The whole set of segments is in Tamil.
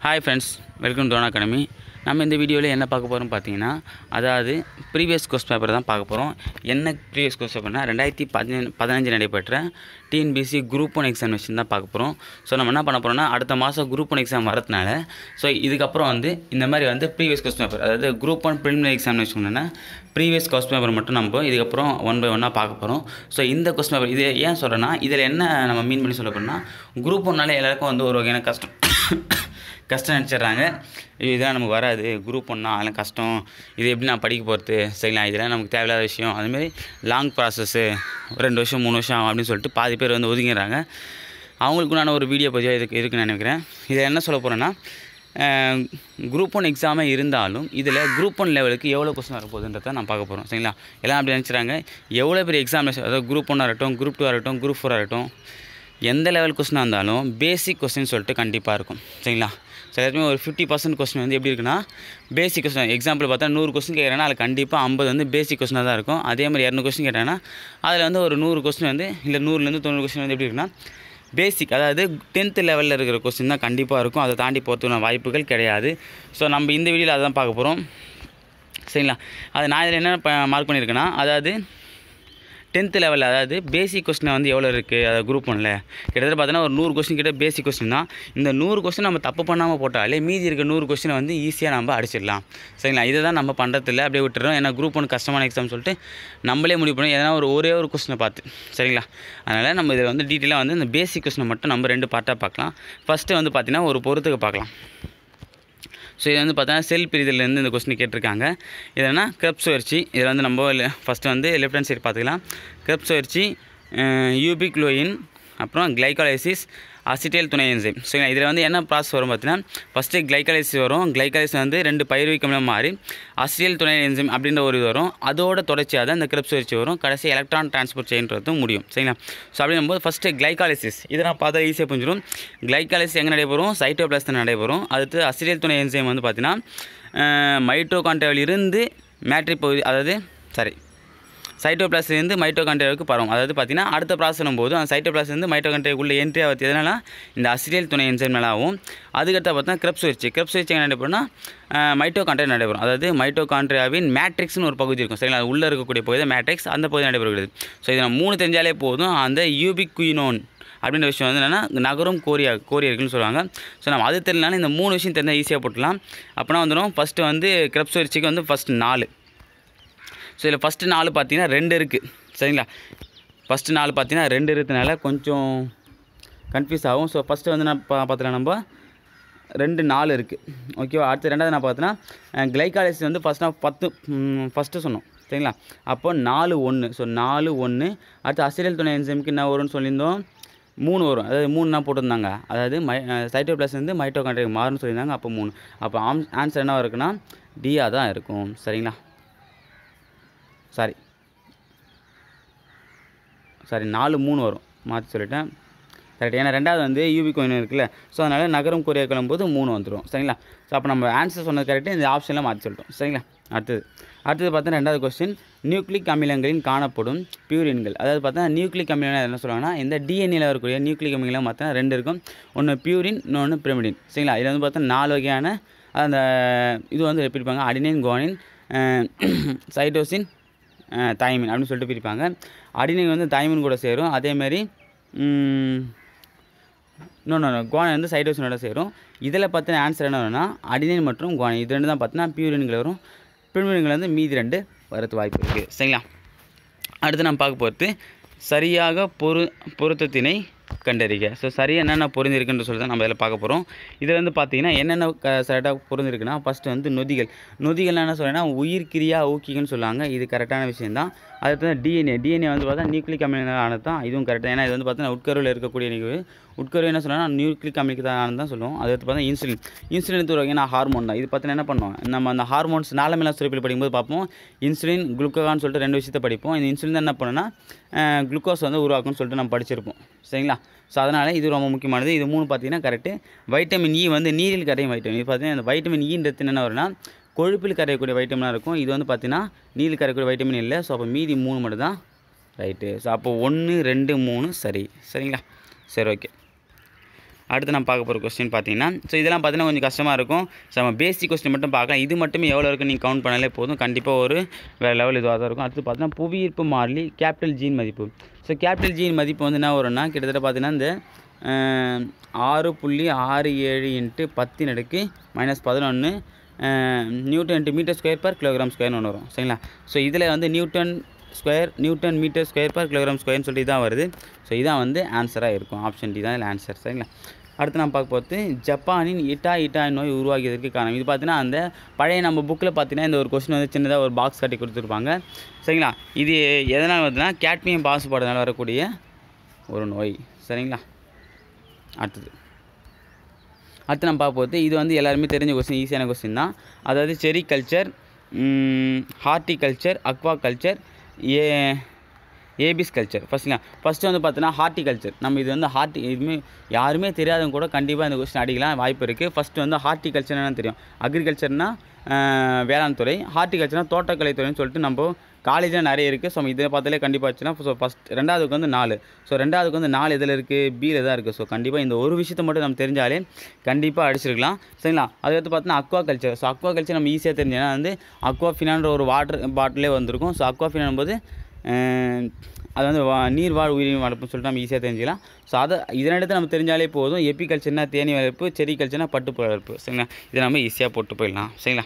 Hi friends welcome to academy நம்ம இந்த வீடியோவில் என்ன பார்க்க போகிறோம் பார்த்தீங்கன்னா அதாவது ப்ரீவியஸ் கொஸ்ட் பேப்பர் தான் பார்க்க போகிறோம் என்ன ப்ரீவியஸ் கொஸ்ட் பேப்பர்னா ரெண்டாயிரத்தி பதினஞ்சு பதினஞ்சு நடைபெற்ற டிஎன்பிசி குரூப் ஒன் எக்ஸாமினேஷன் தான் பார்க்க போகிறோம் ஸோ நம்ம என்ன பண்ண போகிறோம்னா அடுத்த மாதம் குரூப் ஒன் எக்ஸாம் வரதுனால ஸோ இதுக்கப்புறம் வந்து இந்த மாதிரி வந்து ப்ரீவியஸ் கொஸ்ட் பேப்பர் அதாவது குரூப் ஒன் ப்ரிலிமினரி எக்ஸாமினேஷன்னா ப்ரீவியஸ் கொஸ்ட் பேப்பர் மட்டும் நம்ம இதுக்கப்புறம் ஒன் பை ஒன்னாக பார்க்க போகிறோம் ஸோ இந்த கொஸ்ட் பேப்பர் இது ஏன் சொல்கிறேன்னா இதில் என்ன நம்ம மீன் பண்ணி சொல்ல போகிறோம்னா குரூப் ஒன்னாலே எல்லாருக்கும் வந்து ஒரு வகையான கஷ்டம் கஷ்டம் நினச்சிட்றாங்க இதெல்லாம் நமக்கு வராது குரூப் ஒன்றா அதெல்லாம் கஷ்டம் இது எப்படி நான் படிக்க போகிறது சரிங்களா இதெல்லாம் நமக்கு தேவையில்லாத விஷயம் அதுமாரி லாங் ப்ராசஸ்ஸு ரெண்டு வருஷம் மூணு வருஷம் ஆகும் அப்படின்னு சொல்லிட்டு பாதி பேர் வந்து ஒதுங்கிடுறாங்க அவங்களுக்குண்டான ஒரு வீடியோ பதிவாக இதுக்கு இருக்குன்னு நினைக்கிறேன் இதில் என்ன சொல்ல போகிறேன்னா குரூப் ஒன் எக்ஸாமே இருந்தாலும் இதில் குரூப் ஒன் லெவலுக்கு எவ்வளோ கொஸ்டின் வரப்போகுதுன்றத நான் பார்க்க போகிறோம் சரிங்களா எல்லாம் அப்படி நினச்சிறாங்க எவ்வளோ பெரிய எக்ஸாமினேஷன் அதாவது குரூப் ஒன்னாக இருக்கட்டும் குரூப் டூ இருக்கட்டும் குரூப் ஃபோராக இருக்கட்டும் எந்த லெவல் கொஸ்டினாக இருந்தாலும் பேசிக் கொஸ்டின் சொல்லிட்டு கண்டிப்பாக இருக்கும் சரிங்களா சில எல்லாத்துமே ஒரு ஃபிஃப்டி பர்சன்ட் கொஸ்டின் வந்து எப்படி இருக்குன்னா பேசிக் கொஸ்டின் எக்ஸாம்பிள் பார்த்தா நூறு கொஸ்டின் கேட்குறேன்னா அதில் கண்டிப்பாக ஐம்பது வந்து பேசிக் கொஸ்டினாக தான் இருக்கும் அதே மாதிரி இரநூறு கொஸ்டின் கேட்டாங்கன்னா அதில் வந்து ஒரு நூறு கொஸ்டின் வந்து இல்லை நூறுலேருந்து தொண்ணூறு கொஸ்டின் வந்து எப்படி இருக்குன்னா பேசிக் அதாவது டென்த்து லெவலில் இருக்கிற கொஸ்டின் தான் கண்டிப்பாக இருக்கும் அதை தாண்டி போகிறதுக்கான வாய்ப்புகள் கிடையாது ஸோ நம்ம இந்த வீடியோவில் அதை தான் பார்க்க போகிறோம் சரிங்களா அது நான் இதில் என்ன மார்க் பண்ணியிருக்கேன்னா அதாவது டென்த்து லெவலில் அதாவது பேசிக் கொஸ்டின் வந்து எவ்வளோ இருக்குது அதாவது குரூப் ஒன்றில் கிட்டத்தட்ட பார்த்தீங்கன்னா ஒரு நூறு கொஸ்டின் கிட்ட பேசிக் கொஸ்டின் தான் இந்த நூறு கொஸ்டின் நம்ம தப்பு பண்ணாமல் போட்டாலே மீதி இருக்க நூறு கொஸ்டினை வந்து ஈஸியாக நம்ம அடிச்சிடலாம் சரிங்களா இதை தான் நம்ம பண்ணுறதில்ல அப்படியே விட்டுறோம் ஏன்னா குரூப் ஒன் கஷ்டமான எக்ஸாம் சொல்லிட்டு நம்மளே முடிவு பண்ணோம் ஏன்னா ஒரு ஒரே ஒரு கொஸ்டினை பார்த்து சரிங்களா அதனால் நம்ம இதில் வந்து டீட்டெயிலாக வந்து இந்த பேசிக் கொஸ்டினை மட்டும் நம்ம ரெண்டு பார்ட்டாக பார்க்கலாம் ஃபஸ்ட்டு வந்து பார்த்திங்கன்னா ஒரு பொறுத்துக்கு பார்க்கலாம் ஸோ இது வந்து பார்த்தீங்கன்னா செல் பிரிதலேருந்து இந்த கொஸ்டின் கேட்டிருக்காங்க இதுனா கிரப்ஸ் வச்சு இதில் வந்து நம்ம ஃபஸ்ட்டு வந்து லெஃப்ட் ஹேண்ட் சைடு பார்த்துக்கலாம் கிரப்ஸ் வச்சு யூபிக்ளோயின் அப்புறம் கிளைகாலைசிஸ் அசிட்டேல் துணை என்சைம் சரிங்களா இதில் வந்து என்ன ப்ராசஸ் வரும் பார்த்தீங்கன்னா ஃபஸ்ட்டு கிளைகாலைசிஸ் வரும் கிளைகாலைசிஸ் வந்து ரெண்டு பயிர்விக்கம்லாம் மாறி அசிட்டேல் துணை என்சைம் அப்படின்ற ஒரு இது வரும் அதோட தொடர்ச்சியாக தான் இந்த கிரப்ஸ் வச்சு வரும் கடைசி எலக்ட்ரான் டிரான்ஸ்போர்ட் செய்யறது முடியும் சரிங்களா ஸோ அப்படிங்கும்போது ஃபஸ்ட்டு கிளைகாலிசிஸ் இதை நான் பார்த்தா ஈஸியாக புரிஞ்சிடும் கிளைகாலிசிஸ் எங்கே நடைபெறும் சைட்டோபிளாஸ் தான் நடைபெறும் அடுத்து அசிரியல் துணை என்சைம் வந்து பார்த்தீங்கன்னா மைட்டோகான்ட்ரியாவில் இருந்து மேட்ரிக் பகுதி அதாவது சாரி சைட்டோபிளாஸ்லேருந்து மைட்டோகான்ட்ரியாவுக்கு பரவும் அதாவது பார்த்தீங்கன்னா அடுத்த ப்ராசஸ் போது அந்த சைட்டோபிளாஸ்லேருந்து மைட்டோகான்ட்ரியாவுக்குள்ளே என்ட்ரி ஆகுது எதனால இந்த அசிரியல் துணை என்சைம் மேலாகவும் அதுக்கடுத்து பார்த்தா கிரப்ஸ் வச்சு கிரப்ஸ் வச்சு என்ன நடைபெறும்னா மைட்டோகான்ட்ரியா நடைபெறும் அதாவது மைட்டோகான்ட்ரியாவின் மேட்ரிக்ஸ்னு ஒரு பகுதி இருக்கும் சரிங்களா அது உள்ளே இருக்கக்கூடிய பகுதி மேட்ரிக்ஸ் அந்த பகுதி நடைபெறுகிறது ஸோ இதை நம்ம மூணு தெரிஞ்சாலே போதும் அந்த யூபிக்வினோன் அப்படின்ற விஷயம் வந்து என்னென்னா நகரும் கோரியா கோரியர்கள்னு சொல்லுவாங்க ஸோ நம்ம அது தெரியலனாலும் இந்த மூணு விஷயம் தெரிஞ்சால் ஈஸியாக போட்டுலாம் அப்படின்னா வந்துடும் ஃபஸ்ட்டு வந்து கிரப்ஸ் வச்சுக்கு வந்து ஃபஸ்ட்டு நாலு ஸோ இதில் ஃபஸ்ட்டு நாலு பார்த்தீங்கன்னா ரெண்டு இருக்குது சரிங்களா ஃபஸ்ட்டு நாலு பார்த்தீங்கன்னா ரெண்டு இருக்கிறதுனால கொஞ்சம் கன்ஃபியூஸ் ஆகும் ஸோ ஃபஸ்ட்டு வந்து நான் பா பார்த்தலாம் நம்ம ரெண்டு நாலு இருக்குது ஓகேவா அடுத்து ரெண்டாவது நான் பார்த்தீங்கன்னா கிளைகாலிஸ் வந்து ஃபஸ்ட் நான் பத்து ஃபஸ்ட்டு சொன்னோம் சரிங்களா அப்போ நாலு ஒன்று ஸோ நாலு ஒன்று அடுத்து அசிரியல் துணை என்சைமுக்கு என்ன வரும்னு சொல்லியிருந்தோம் மூணு வரும் அதாவது மூணுனா போட்டிருந்தாங்க அதாவது மை சைட்டோபிளாஸ் வந்து மைட்டோகான்ட்ரியா மாறும்னு சொல்லியிருந்தாங்க அப்போ மூணு அப்போ ஆம் ஆன்சர் என்ன இருக்குன்னா டியாக தான் இருக்கும் சரிங்களா சாரி சாரி நாலு மூணு வரும் மாற்றி சொல்லிட்டேன் கரெக்ட் ஏன்னா ரெண்டாவது வந்து யூபி கோயின் இருக்குல்ல ஸோ அதனால் நகரம் கொரியா கிளம்பும்போது மூணு வந்துடும் சரிங்களா ஸோ அப்போ நம்ம ஆன்சர் சொன்னது கரெக்டு இந்த ஆப்ஷனில் மாற்றி சொல்லிட்டோம் சரிங்களா அடுத்தது அடுத்தது பார்த்தா ரெண்டாவது கொஸ்டின் நியூக்ளிக் அமிலங்களின் காணப்படும் பியூரின்கள் அதாவது பார்த்தா நியூக்ளிக் அமிலம் என்ன சொல்லுவாங்கன்னா இந்த டிஎன்ஏல வரக்கூடிய நியூக்ளிக் அமிலம் பார்த்தா ரெண்டு இருக்கும் ஒன்று பியூரின் இன்னொன்று பிரமிடின் சரிங்களா இதில் வந்து பார்த்தா நாலு வகையான அந்த இது வந்து பிரிப்பாங்க அடினின் கோனின் சைட்டோசின் தாய்மின் அப்படின்னு சொல்லிட்டு பிரிப்பாங்க அடினின் வந்து தாய்மின் கூட சேரும் அதேமாரி இன்னொன்று கோனை வந்து சைட்டோசினோட சேரும் இதில் பார்த்தீங்கன்னா ஆன்சர் என்ன வரும்னா அடினின் மற்றும் கோனை இது ரெண்டு தான் பார்த்தீங்கன்னா பியூரின்கள் வரும் பியூரின்கள் வந்து மீதி ரெண்டு வரது வாய்ப்பு இருக்குது சரிங்களா அடுத்து நம்ம பார்க்க போகிறது சரியாக பொரு பொருத்தத்தினை கண்டறிக ஸோ சரியாக என்னென்ன பொருந்திருக்குன்னு சொல்லி தான் நம்ம இதில் பார்க்க போகிறோம் இதில் வந்து பார்த்தீங்கன்னா என்னென்ன க கரெக்டாக பொருந்திருக்குன்னா ஃபஸ்ட்டு வந்து நொதிகள் நொதிகள் என்ன சொல்கிறேன்னா உயிர்கிரியா ஊக்கிகன்னு சொல்லுவாங்க இது கரெக்டான விஷயம் தான் அடுத்து டிஎன்ஏ டிஎன்ஏ வந்து பார்த்தா நியூக்ளிக் அமிலம் ஆனது தான் இதுவும் கரெக்டாக ஏன்னா இது வந்து பார்த்தீங்கன்னா உட்கருவில் இருக்கக்கூடிய நிகழ்வு உட்கரு என்ன சொல்லலாம் நியூக்ளிக் அமிலுக்கு தான் ஆனது தான் சொல்லுவோம் அது வந்து பார்த்தா இன்சுலின் இன்சுலின் ஒரு வகையான ஹார்மோன் தான் இது பார்த்தீங்கன்னா என்ன பண்ணுவோம் நம்ம அந்த ஹார்மோன்ஸ் நாளமில்லா சுரப்பில் படிக்கும்போது பார்ப்போம் இன்சுலின் குளுக்கோகான்னு சொல்லிட்டு ரெண்டு விஷயத்தை படிப்போம் இந்த இன்சுலின் தான் என்ன பண்ணுன்னா குளுக்கோஸ் வந்து உருவாக்கும்னு சொல்லிட்டு நம்ம படிச்சிருப்போம் சரிங்களா ஸோ அதனால் இது ரொம்ப முக்கியமானது இது மூணு பார்த்தீங்கன்னா கரெக்டு வைட்டமின் இ வந்து நீரில் கரையும் வைட்டமின் இது பார்த்தீங்கன்னா இந்த வைட்டமின் ஈன்றது என்ன வரும்னா கொழுப்பில் கரையக்கூடிய வைட்டமினாக இருக்கும் இது வந்து பார்த்தீங்கன்னா நீரில் கரையக்கூடிய வைட்டமின் இல்லை ஸோ அப்போ மீதி மூணு மட்டும் தான் ரைட்டு ஸோ அப்போ ஒன்று ரெண்டு மூணு சரி சரிங்களா சரி ஓகே அடுத்து நம்ம பார்க்க போகிற கொஸ்டின் பார்த்தீங்கன்னா ஸோ இதெல்லாம் பார்த்தீங்கன்னா கொஞ்சம் கஷ்டமாக இருக்கும் ஸோ நம்ம பேசிக் கொஸ்டின் மட்டும் பார்க்கலாம் இது மட்டுமே எவ்வளோ இருக்குது நீங்கள் கவுண்ட் பண்ணாலே போதும் கண்டிப்பாக ஒரு வேறு லெவல் இதுவாக தான் இருக்கும் அடுத்து பார்த்தீங்கன்னா புவியீர்ப்பு மாறிலி கேபிட்டல் ஜீன் மதிப்பு ஸோ கேபிட்டல் ஜீன் மதிப்பு வந்து என்ன வரும்னா கிட்டத்தட்ட பார்த்தீங்கன்னா இந்த அஹ், ஆறு புள்ளி ஆறு ஏழு இன்ட்டு பத்தின் அடுக்கு மைனஸ் பதினொன்று newton into metre square per kilogram ஸ்கொயர்னு ஒன்று வரும் சரிங்களா ஸோ இதில் வந்து newton square newton metre square per kilogram ஸ்கொயர்னு சொல்லி தான் வருது ஸோ இதான் வந்து ஆன்சராக இருக்கும் ஆப்ஷன் டி தான் இதில் ஆன்சர் சரிங்களா அடுத்து நம்ம பார்க்க போகிறது ஜப்பானின் இட்டா இட்டா நோய் உருவாகியதற்கு காரணம் இது பார்த்தீங்கன்னா அந்த பழைய நம்ம புக்கில் பார்த்தீங்கன்னா இந்த ஒரு கொஸ்டின் வந்து சின்னதாக ஒரு பாக்ஸ் கட்டி கொடுத்துருப்பாங்க சரிங்களா இது எதனால் வருதுன்னா கேட்மியம் பாசுபாடுனால வரக்கூடிய ஒரு நோய் சரிங்களா அடுத்தது அடுத்து நம்ம பார்க்க போகிறது இது வந்து எல்லாருமே தெரிஞ்ச கொஸ்டின் ஈஸியான கொஸ்டின் தான் அதாவது sericulture horticulture aquaculture ஏ ஏபிஸ் கல்ச்சர் ஃபஸ்ட்டுங்க ஃபஸ்ட்டு வந்து பார்த்தீங்கன்னா ஹார்டிகல்ச்சர் நம்ம இது வந்து ஹார்டி இதுவுமே யாருமே தெரியாதவங்க கூட கண்டிப்பாக இந்த கொஸ்டின் அடிக்கலாம் வாய்ப்பு இருக்குது ஃபஸ்ட்டு வந்து ஹார்டிகல்ச்சர்னு தெரியும் அக்ரிகல்ச்சர்னா வேளாண் துறை ஹார்டிகல்ச்சர்னா தோட்டக்கலைத்துறைன்னு சொல்லிட்டு நம்ம காலேஜில் நிறைய இருக்குது ஸோ இதை பார்த்தாலே கண்டிப்பாக வச்சுன்னா ஸோ ஃபஸ்ட் ரெண்டாவதுக்கு வந்து நாலு ஸோ ரெண்டாவதுக்கு வந்து நாலு எதில் இருக்குது பியில் தான் இருக்குது ஸோ கண்டிப்பாக இந்த ஒரு விஷயத்தை மட்டும் நம்ம தெரிஞ்சாலே கண்டிப்பாக அடிச்சிருக்கலாம் சரிங்களா அதுக்கடுத்து பார்த்தீங்கன்னா aquaculture so aquaculture நம்ம ஈஸியாக தெரிஞ்சேன்னா வந்து அக்வா ஃபினான்ற ஒரு வாட்டர் பாட்டிலே வந்திருக்கும் ஸோ அக்வா ஃபினான் போது அஹ், அது வந்து வா நீர் வாழ் உயிரின் வளர்ப்புன்னு சொல்லிட்டு நம்ம ஈஸியாக தெரிஞ்சுக்கலாம் ஸோ அதை இதனிடத்தை நம்ம தெரிஞ்சாலே போதும் எப்பி கல்ச்சர்னா தேனி வளர்ப்பு செடி கல்ச்சர்னா பட்டு வளர்ப்பு சரிங்களா இதை நம்ம ஈஸியாக போட்டு போயிடலாம் சரிங்களா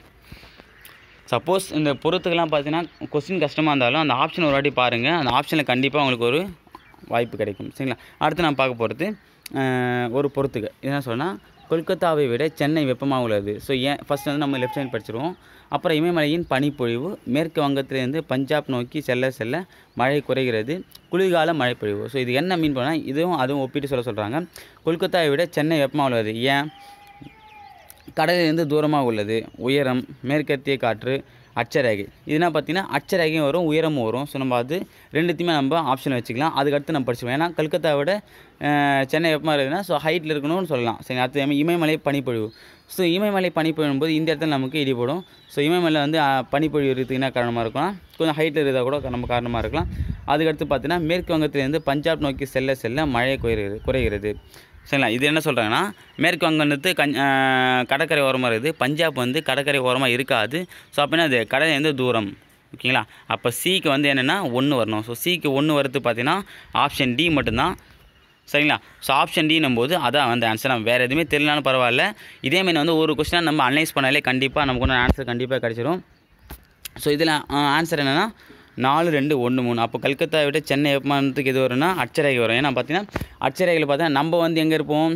சப்போஸ் இந்த பொறுத்துக்கெல்லாம் பார்த்தீங்கன்னா கொஸ்டின் கஷ்டமாக இருந்தாலும் அந்த ஆப்ஷன் ஒரு வாட்டி பாருங்கள் அந்த ஆப்ஷனில் கண்டிப்பாக உங்களுக்கு ஒரு வாய்ப்பு கிடைக்கும் சரிங்களா அடுத்து நான் பார்க்க போகிறது ஒரு பொறுத்துக்கு என்ன சொன்னால் கொல்கத்தாவை விட சென்னை வெப்பமாக உள்ளது ஸோ ஏன் ஃபஸ்ட் வந்து நம்ம லெஃப்ட் சைடு படிச்சிருவோம் அப்புறம் இமயமலையின் பனிப்பொழிவு மேற்கு வங்கத்திலிருந்து பஞ்சாப் நோக்கி செல்ல செல்ல மழை குறைகிறது குளிர்கால மழைப்பொழிவு ஸோ இது என்ன மீன் பண்ணால் இதுவும் அதுவும் ஒப்பிட்டு சொல்ல சொல்கிறாங்க கொல்கத்தாவை விட சென்னை வெப்பமாக உள்ளது ஏன் கடலிலிருந்து தூரமாக உள்ளது உயரம் மேற்கத்திய காற்று அட்சரேகை இதுனா பார்த்தீங்கன்னா அட்சரேகையும் வரும் உயரமும் வரும் ஸோ நம்ம அது ரெண்டுத்தையுமே நம்ம ஆப்ஷன் வச்சுக்கலாம் அதுக்கடுத்து நம்ம படிச்சுக்கலாம் ஏன்னா கல்கத்தாவை விட அஹ், சென்னை வெப்பமாக இருக்குதுன்னா ஸோ ஹைட்டில் இருக்கணும்னு சொல்லலாம் சரி அடுத்து இம- இமயமலை பனிப்பொழிவு ஸோ இமயமலை பனிப்பொழிவும் போது இந்த இடத்துல நமக்கு இடிபடும் ஸோ இமயமலை வந்து அஹ், பனிப்பொழிவு இருக்கிறதுக்கு என்ன காரணமாக இருக்கும்னா கொஞ்சம் ஹைட்டில் இருந்தால் கூட நம்ம காரணமாக இருக்கலாம் அதுக்கடுத்து பார்த்தீங்கன்னா மேற்கு வங்கத்திலேருந்து பஞ்சாப் நோக்கி செல்ல செல்ல மழை குறைகிறது குறைகிறது சரிங்களா இது என்ன சொல்கிறாங்கன்னா மேற்கு வங்கத்து கஞ் அஹ் கடற்கரை ஓரமாக இருக்குது பஞ்சாப் வந்து கடற்கரை ஓரமாக இருக்காது ஸோ அப்படின்னா அது கடல் எந்த தூரம் ஓகேங்களா அப்போ சிக்கு வந்து என்னென்னா ஒன்று வரணும் ஸோ சிக்கு ஒன்று வரது பார்த்தீங்கன்னா ஆப்ஷன் டி மட்டும்தான் சரிங்களா ஸோ ஆப்ஷன் டின்னும் போது அதான் வந்து ஆன்சர் நம்ம வேறு எதுவுமே தெரியலனாலும் பரவாயில்ல இதே மாதிரி வந்து ஒரு கொஸ்டினாக நம்ம அனலைஸ் பண்ணாலே கண்டிப்பாக நமக்கு ஒன்று ஆன்சர் கண்டிப்பாக கிடச்சிரும் ஸோ இதில் ஆன்சர் என்னென்னா நாலு ரெண்டு ஒன்று மூணு அப்போ கல்கத்தா விட சென்னை விமானத்துக்கு எது வரும்னா அட்சரேகை வரும் ஏன்னா பார்த்தீங்கன்னா அட்சரேகையில் பார்த்தா நம்ம வந்து எங்கே இருப்போம்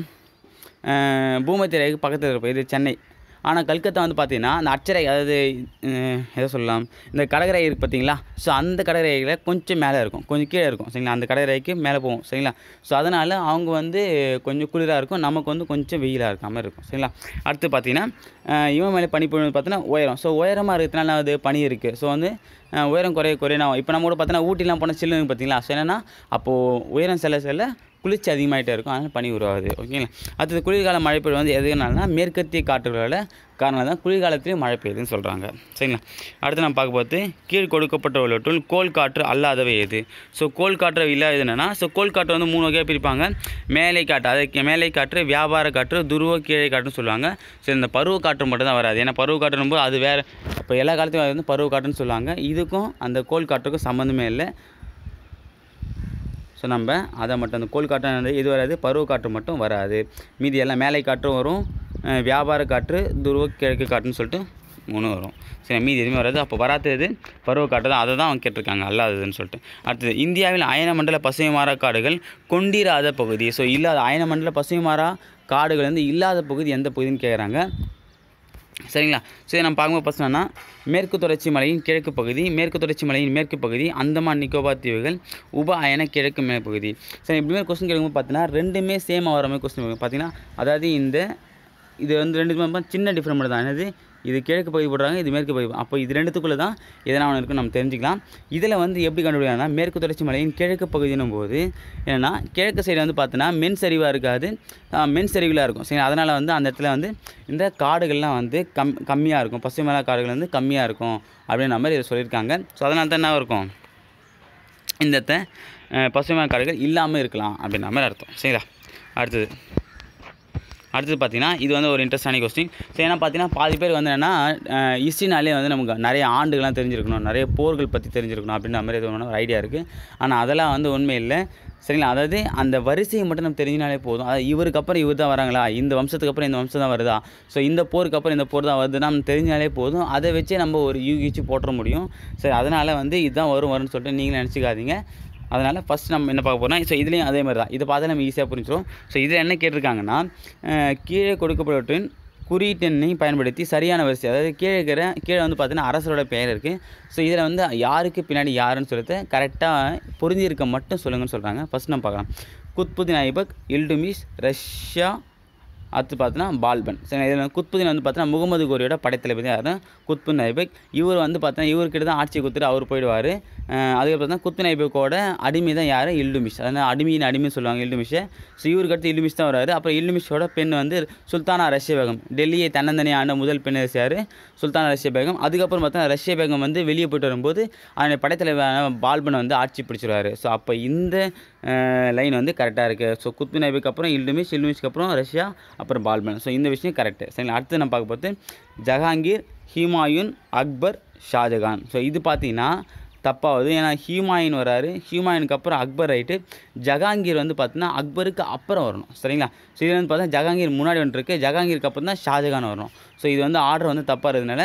அஹ், பூமத்திய ரேகைக்கு பக்கத்தில் இருப்போம் இது சென்னை ஆனால் கல்கத்தா வந்து பார்த்தீங்கன்னா அந்த அட்சரேகை அதாவது அஹ், எதை சொல்லலாம் இந்த கடற்கரை இருக்குது பார்த்தீங்களா ஸோ அந்த கடற்கரையில் கொஞ்சம் மேலே இருக்கும் கொஞ்சம் கீழே இருக்கும் சரிங்களா அந்த கடற்கரைக்கு மேலே போகும் சரிங்களா ஸோ அதனால் அவங்க வந்து கொஞ்சம் குளிராக இருக்கும் நமக்கு வந்து கொஞ்சம் வெயிலாக இருக்க மாதிரி இருக்கும் சரிங்களா அடுத்து பார்த்தீங்கன்னா அஹ், இவன் மேலே பனிப்பொழிவு பார்த்தீங்கன்னா உயரம் ஸோ உயரமாக இருக்கிறதுனால அது பனி இருக்குது ஸோ வந்து அஹ், உயரம் குறைய குறைய நான் இப்போ நம்ம கூட பார்த்தீங்கன்னா ஊட்டிலாம் போனால் சில்லுன்னு பார்த்தீங்களா ஸோ என்னென்னா அப்போது உயரம் செல்ல செல்ல குளிர்ச்சி அதிகமாகிட்டே இருக்கும் அதனால் பனி உருவாகுது ஓகேங்களா அடுத்தது குளிர்கால மழை பெய்யுது வந்து எதுனாலனா மேற்கத்திய காற்றுகளால் காரணம் தான் குளிர்காலத்திலையும் மழை பெய்யுதுன்னு சொல்கிறாங்க சரிங்களா அடுத்து நம்ம பார்க்க போது கீழ் கொடுக்கப்பட்டுள்ளவற்றுள் கோல் காற்று அல்லாதவை எது ஸோ கோல் காற்று இல்லாதது என்னென்னா ஸோ கோல் காற்று வந்து மூணு வகையாக பிரிப்பாங்க மேலை காற்று அது மேலை காற்று வியாபார காற்று துருவ கீழே காற்றுன்னு சொல்லுவாங்க ஸோ இந்த பருவ காற்று மட்டும் தான் வராது ஏன்னா பருவ காற்றுன்னு போது அது வேறு இப்போ எல்லா காலத்தையும் அது வந்து பருவ காற்றுன்னு சொல்லுவாங்க இதுக்கும் அந்த கோல் காற்றுக்கும் சம்மந்தமே இல்லை ஸோ நம்ம அதை மட்டும் அந்த கோல் காற்று இது வராது பருவ காற்று மட்டும் வராது மீதி எல்லாம் மேலை காற்றும் வரும் அஹ் வியாபார காற்று துருவ கிழக்கு காற்றுன்னு சொல்லிட்டு மூணு வரும் சரி மீதி எதுவுமே வராது அப்போ வராதது பருவ காற்று தான் அதை தான் அவங்க கேட்டிருக்காங்க அல்லாததுன்னு சொல்லிட்டு அடுத்தது இந்தியாவில் அயனமண்டல பசுமைமாறா காடுகள் கொண்டிராத பகுதி ஸோ இல்லாத அயனமண்டல பசுமைமாறா காடுகள் வந்து இல்லாத பகுதி எந்த பகுதின்னு கேட்குறாங்க சரிங்களா சரி நம்ம பார்க்கும்போது ஃபஸ்ட் என்னன்னா மேற்கு தொடர்ச்சி மலையின் கிழக்கு பகுதி மேற்கு தொடர்ச்சி மலையின் மேற்கு பகுதி அந்தமான் நிக்கோபார் தீவுகள் உப அயன கிழக்கு மேற்கு பகுதி சரி இப்படி மாதிரி கொஸ்டின் கேட்கும்போது பார்த்தீங்கன்னா ரெண்டுமே சேமாக வர மாதிரி கொஸ்டின் பார்த்தீங்கன்னா அதாவது இந்த இது வந்து ரெண்டு சின்ன டிஃப்ரெண்ட் தான் என்னது இது கிழக்கு பகுதி போடுறாங்க இது மேற்கு பகுதி அப்போ இது ரெண்டுத்துக்குள்ளே தான் எதனா ஒன்று இருக்குன்னு நம்ம தெரிஞ்சுக்கலாம் இதில் வந்து எப்படி கண்டுபிடிக்கலாம்னா மேற்கு தொடர்ச்சி மலையின் கிழக்கு பகுதினும் போது என்னென்னா கிழக்கு சைடு வந்து பார்த்தீங்கன்னா மென் சரிவாக இருக்காது ஆஹ், மென் சரிவுலாக இருக்கும் சரி அதனால் வந்து அந்த இடத்துல வந்து இந்த காடுகள்லாம் வந்து கம் கம்மியாக இருக்கும் பசுமையான காடுகள் வந்து கம்மியாக இருக்கும் அப்படின்ற மாதிரி இதை சொல்லியிருக்காங்க ஸோ அதனால தான் என்ன இருக்கும் இந்த இடத்த, அஹ், பசுமையான காடுகள் இல்லாமல் இருக்கலாம் அப்படின்ற மாதிரி அர்த்தம் சரிங்களா அடுத்தது அடுத்தது பார்த்தீங்கன்னா இது வந்து ஒரு இன்ட்ரெஸ்டான கொஸ்டின் ஸோ ஏன்னா பார்த்தீங்கன்னா பாதி பேர் வந்து என்னென்னா ஹிஸ்ட்ரினாலே வந்து நமக்கு நிறைய ஆண்டுகள்லாம் தெரிஞ்சிருக்கணும் நிறைய போர்கள் பற்றி தெரிஞ்சிருக்கணும் அப்படின்ற மாதிரி இது ஒரு ஐடியா இருக்குது ஆனால் அதெல்லாம் வந்து உண்மை இல்லை சரிங்களா அதாவது அந்த வரிசையை மட்டும் நம்ம தெரிஞ்சினாலே போதும் அதாவது இவருக்கு அப்புறம் இவர் தான் வராங்களா இந்த வம்சத்துக்கு அப்புறம் இந்த வம்சம் தான் வருதா ஸோ இந்த போருக்கு அப்புறம் இந்த போர் தான் வருதுன்னா நம்ம தெரிஞ்சாலே போதும் அதை வச்சே நம்ம ஒரு யூகிச்சு போட்டுற முடியும் சரி அதனால் வந்து இதுதான் வரும் வரும்னு சொல்லிட்டு நீங்களும் நினச்சிக்காதீங்க அதனால் ஃபஸ்ட் நம்ம என்ன பார்க்க போகிறோம் ஸோ இதுலேயும் அதே மாதிரி தான் இதை பார்த்தா நம்ம ஈஸியாக புரிஞ்சிடும் ஸோ இதில் என்ன கேட்டிருக்காங்கன்னா அஹ், கீழே கொடுக்கப்பட்டவற்றின் குறியீட்டெண்ணை பயன்படுத்தி சரியான வரிசை அதாவது கீழே இருக்கிற கீழே வந்து பார்த்தீங்கன்னா அரசரோட பெயர் இருக்குது ஸோ இதில் வந்து யாருக்கு பின்னாடி யாருன்னு சொல்லிட்டு கரெக்டாக புரிஞ்சிருக்க மட்டும் சொல்லுங்கன்னு சொல்கிறாங்க ஃபஸ்ட் நம்ம பார்க்கலாம் குத்புதீன் ஐபக் இல்டுமிஸ் ரஷ்யா அடுத்து பார்த்தீங்கன்னா பால்பன் சரி இதில் குத்புதீன் வந்து பார்த்தீங்கன்னா முகமது கோரியோட படைத்தளபதி யாருன்னா குத்புன் ஐபக் இவர் வந்து பார்த்தீங்கன்னா இவர்கிட்ட தான் ஆட்சி கொடுத்துட்டு அவர் போயிடுவார் அதுக்கப்புறம் பார்த்தா குத்புன் ஐபக்கோட அடிமை தான் யார் இல்டுமிஷ் அதாவது அடிமையின் அடிமை சொல்லுவாங்க இல்டுமிஷை ஸோ இவருக்கு அடுத்து இல்டுமிஷ் தான் வராரு அப்புறம் இல்டுமிஷோட பெண் வந்து சுல்தானா ரஷ்ய பேகம் டெல்லியை தன்னந்தனி ஆண்ட முதல் பெண் யார் சுல்தானா ரஷ்ய பேகம் அதுக்கப்புறம் பார்த்தா ரஷ்ய பேகம் வந்து வெளியே போயிட்டு வரும்போது அவனுடைய படைத்தலைவரான பால்பன் வந்து ஆட்சி பிடிச்சிருவாரு ஸோ அப்போ இந்த லைன் வந்து கரெக்டாக இருக்குது ஸோ குத்பின் ஐபிக்கு அப்புறம் இல்டுமிஷ் இல்டுமிஷ்க்கு அப்புறம் ரஷ்யா அப்புறம் பால்பன் ஸோ இந்த விஷயம் கரெக்டு சரிங்களா அடுத்து நம்ம பார்க்க போது ஜஹாங்கீர் ஹிமாயூன் அக்பர் ஷாஜகான் ஸோ இது பார்த்தீங்கன்னா தப்பாகுது ஏன்னா ஹியூமாயின் வராரு ஹியூமாயினுக்கு அப்புறம் அக்பர் ரைட்டு ஜஹாங்கீர் வந்து பார்த்தீங்கன்னா அக்பருக்கு அப்புறம் வரணும் சரிங்களா ஸோ இது வந்து பார்த்தா ஜஹாங்கீர் முன்னாடி வந்துருக்கு ஜஹாங்கீருக்கு அப்புறம் தான் ஷாஜகான் வரணும் ஸோ இது வந்து ஆர்டர் வந்து தப்பாக இருக்கிறதுனால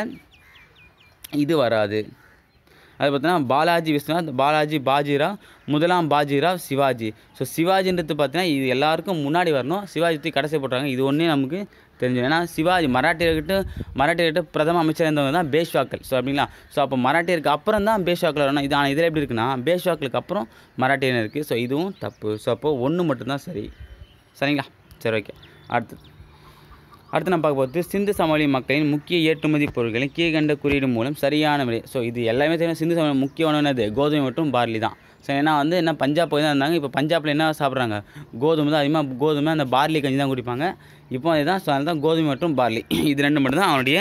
இது வராது அது பார்த்தீங்கன்னா பாலாஜி விஸ்வநாத் பாலாஜி பாஜிராவ் முதலாம் பாஜிராவ் சிவாஜி ஸோ சிவாஜின்றது பார்த்தீங்கன்னா இது எல்லாருக்கும் முன்னாடி வரணும் சிவாஜி தூக்கி கடைசி போட்டாங்க இது ஒன்றே நமக்கு தெரிஞ்சிடும் ஏன்னா சிவாஜி மராட்டியர்கிட்ட மராட்டியர்கிட்ட பிரதம அமைச்சர் இருந்தவங்க தான் பேஷ்வாக்கள் ஸோ அப்படிங்களா ஸோ அப்போ மராட்டியருக்கு அப்புறம் தான் பேஷ்வாக்கள் வரணும் இது ஆனால் இதில் எப்படி இருக்குன்னா பேஷ்வாக்களுக்கு அப்புறம் மராட்டியன் இருக்குது ஸோ இதுவும் தப்பு ஸோ அப்போது ஒன்று மட்டும்தான் சரி சரிங்களா சரி ஓகே அடுத்து அடுத்து நம்ம பார்க்க போகிறது சிந்து சமவெளி மக்களின் முக்கிய ஏற்றுமதி பொருட்களை கீழ்கண்ட குறியீடு மூலம் சரியான விலை ஸோ இது எல்லாமே தெரியும் சிந்து சமவெளி முக்கிய உணவு என்னது கோதுமை மற்றும் பார்லி தான் ஸோ ஏன்னா வந்து என்ன பஞ்சாப் போய் தான் இருந்தாங்க இப்போ பஞ்சாபில் என்ன சாப்பிட்றாங்க கோதுமை தான் அதிகமாக கோதுமை அந்த பார்லி கஞ்சி தான் குடிப்பாங்க இப்போ அதுதான் ஸோ அதுதான் கோதுமை மற்றும் பார்லி இது ரெண்டு மட்டும் தான் அவனுடைய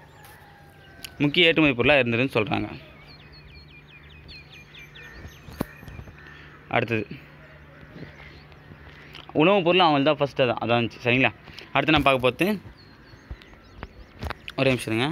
முக்கிய ஏற்றுமதி பொருளாக இருந்ததுன்னு சொல்கிறாங்க அடுத்தது உணவுப் பொருள் அவங்களுக்கு தான் ஃபஸ்ட்டு தான் அதான் இருந்துச்சு சரிங்களா அடுத்து நான் பார்க்க போகிறது ஒரே நிமிஷம் இருங்க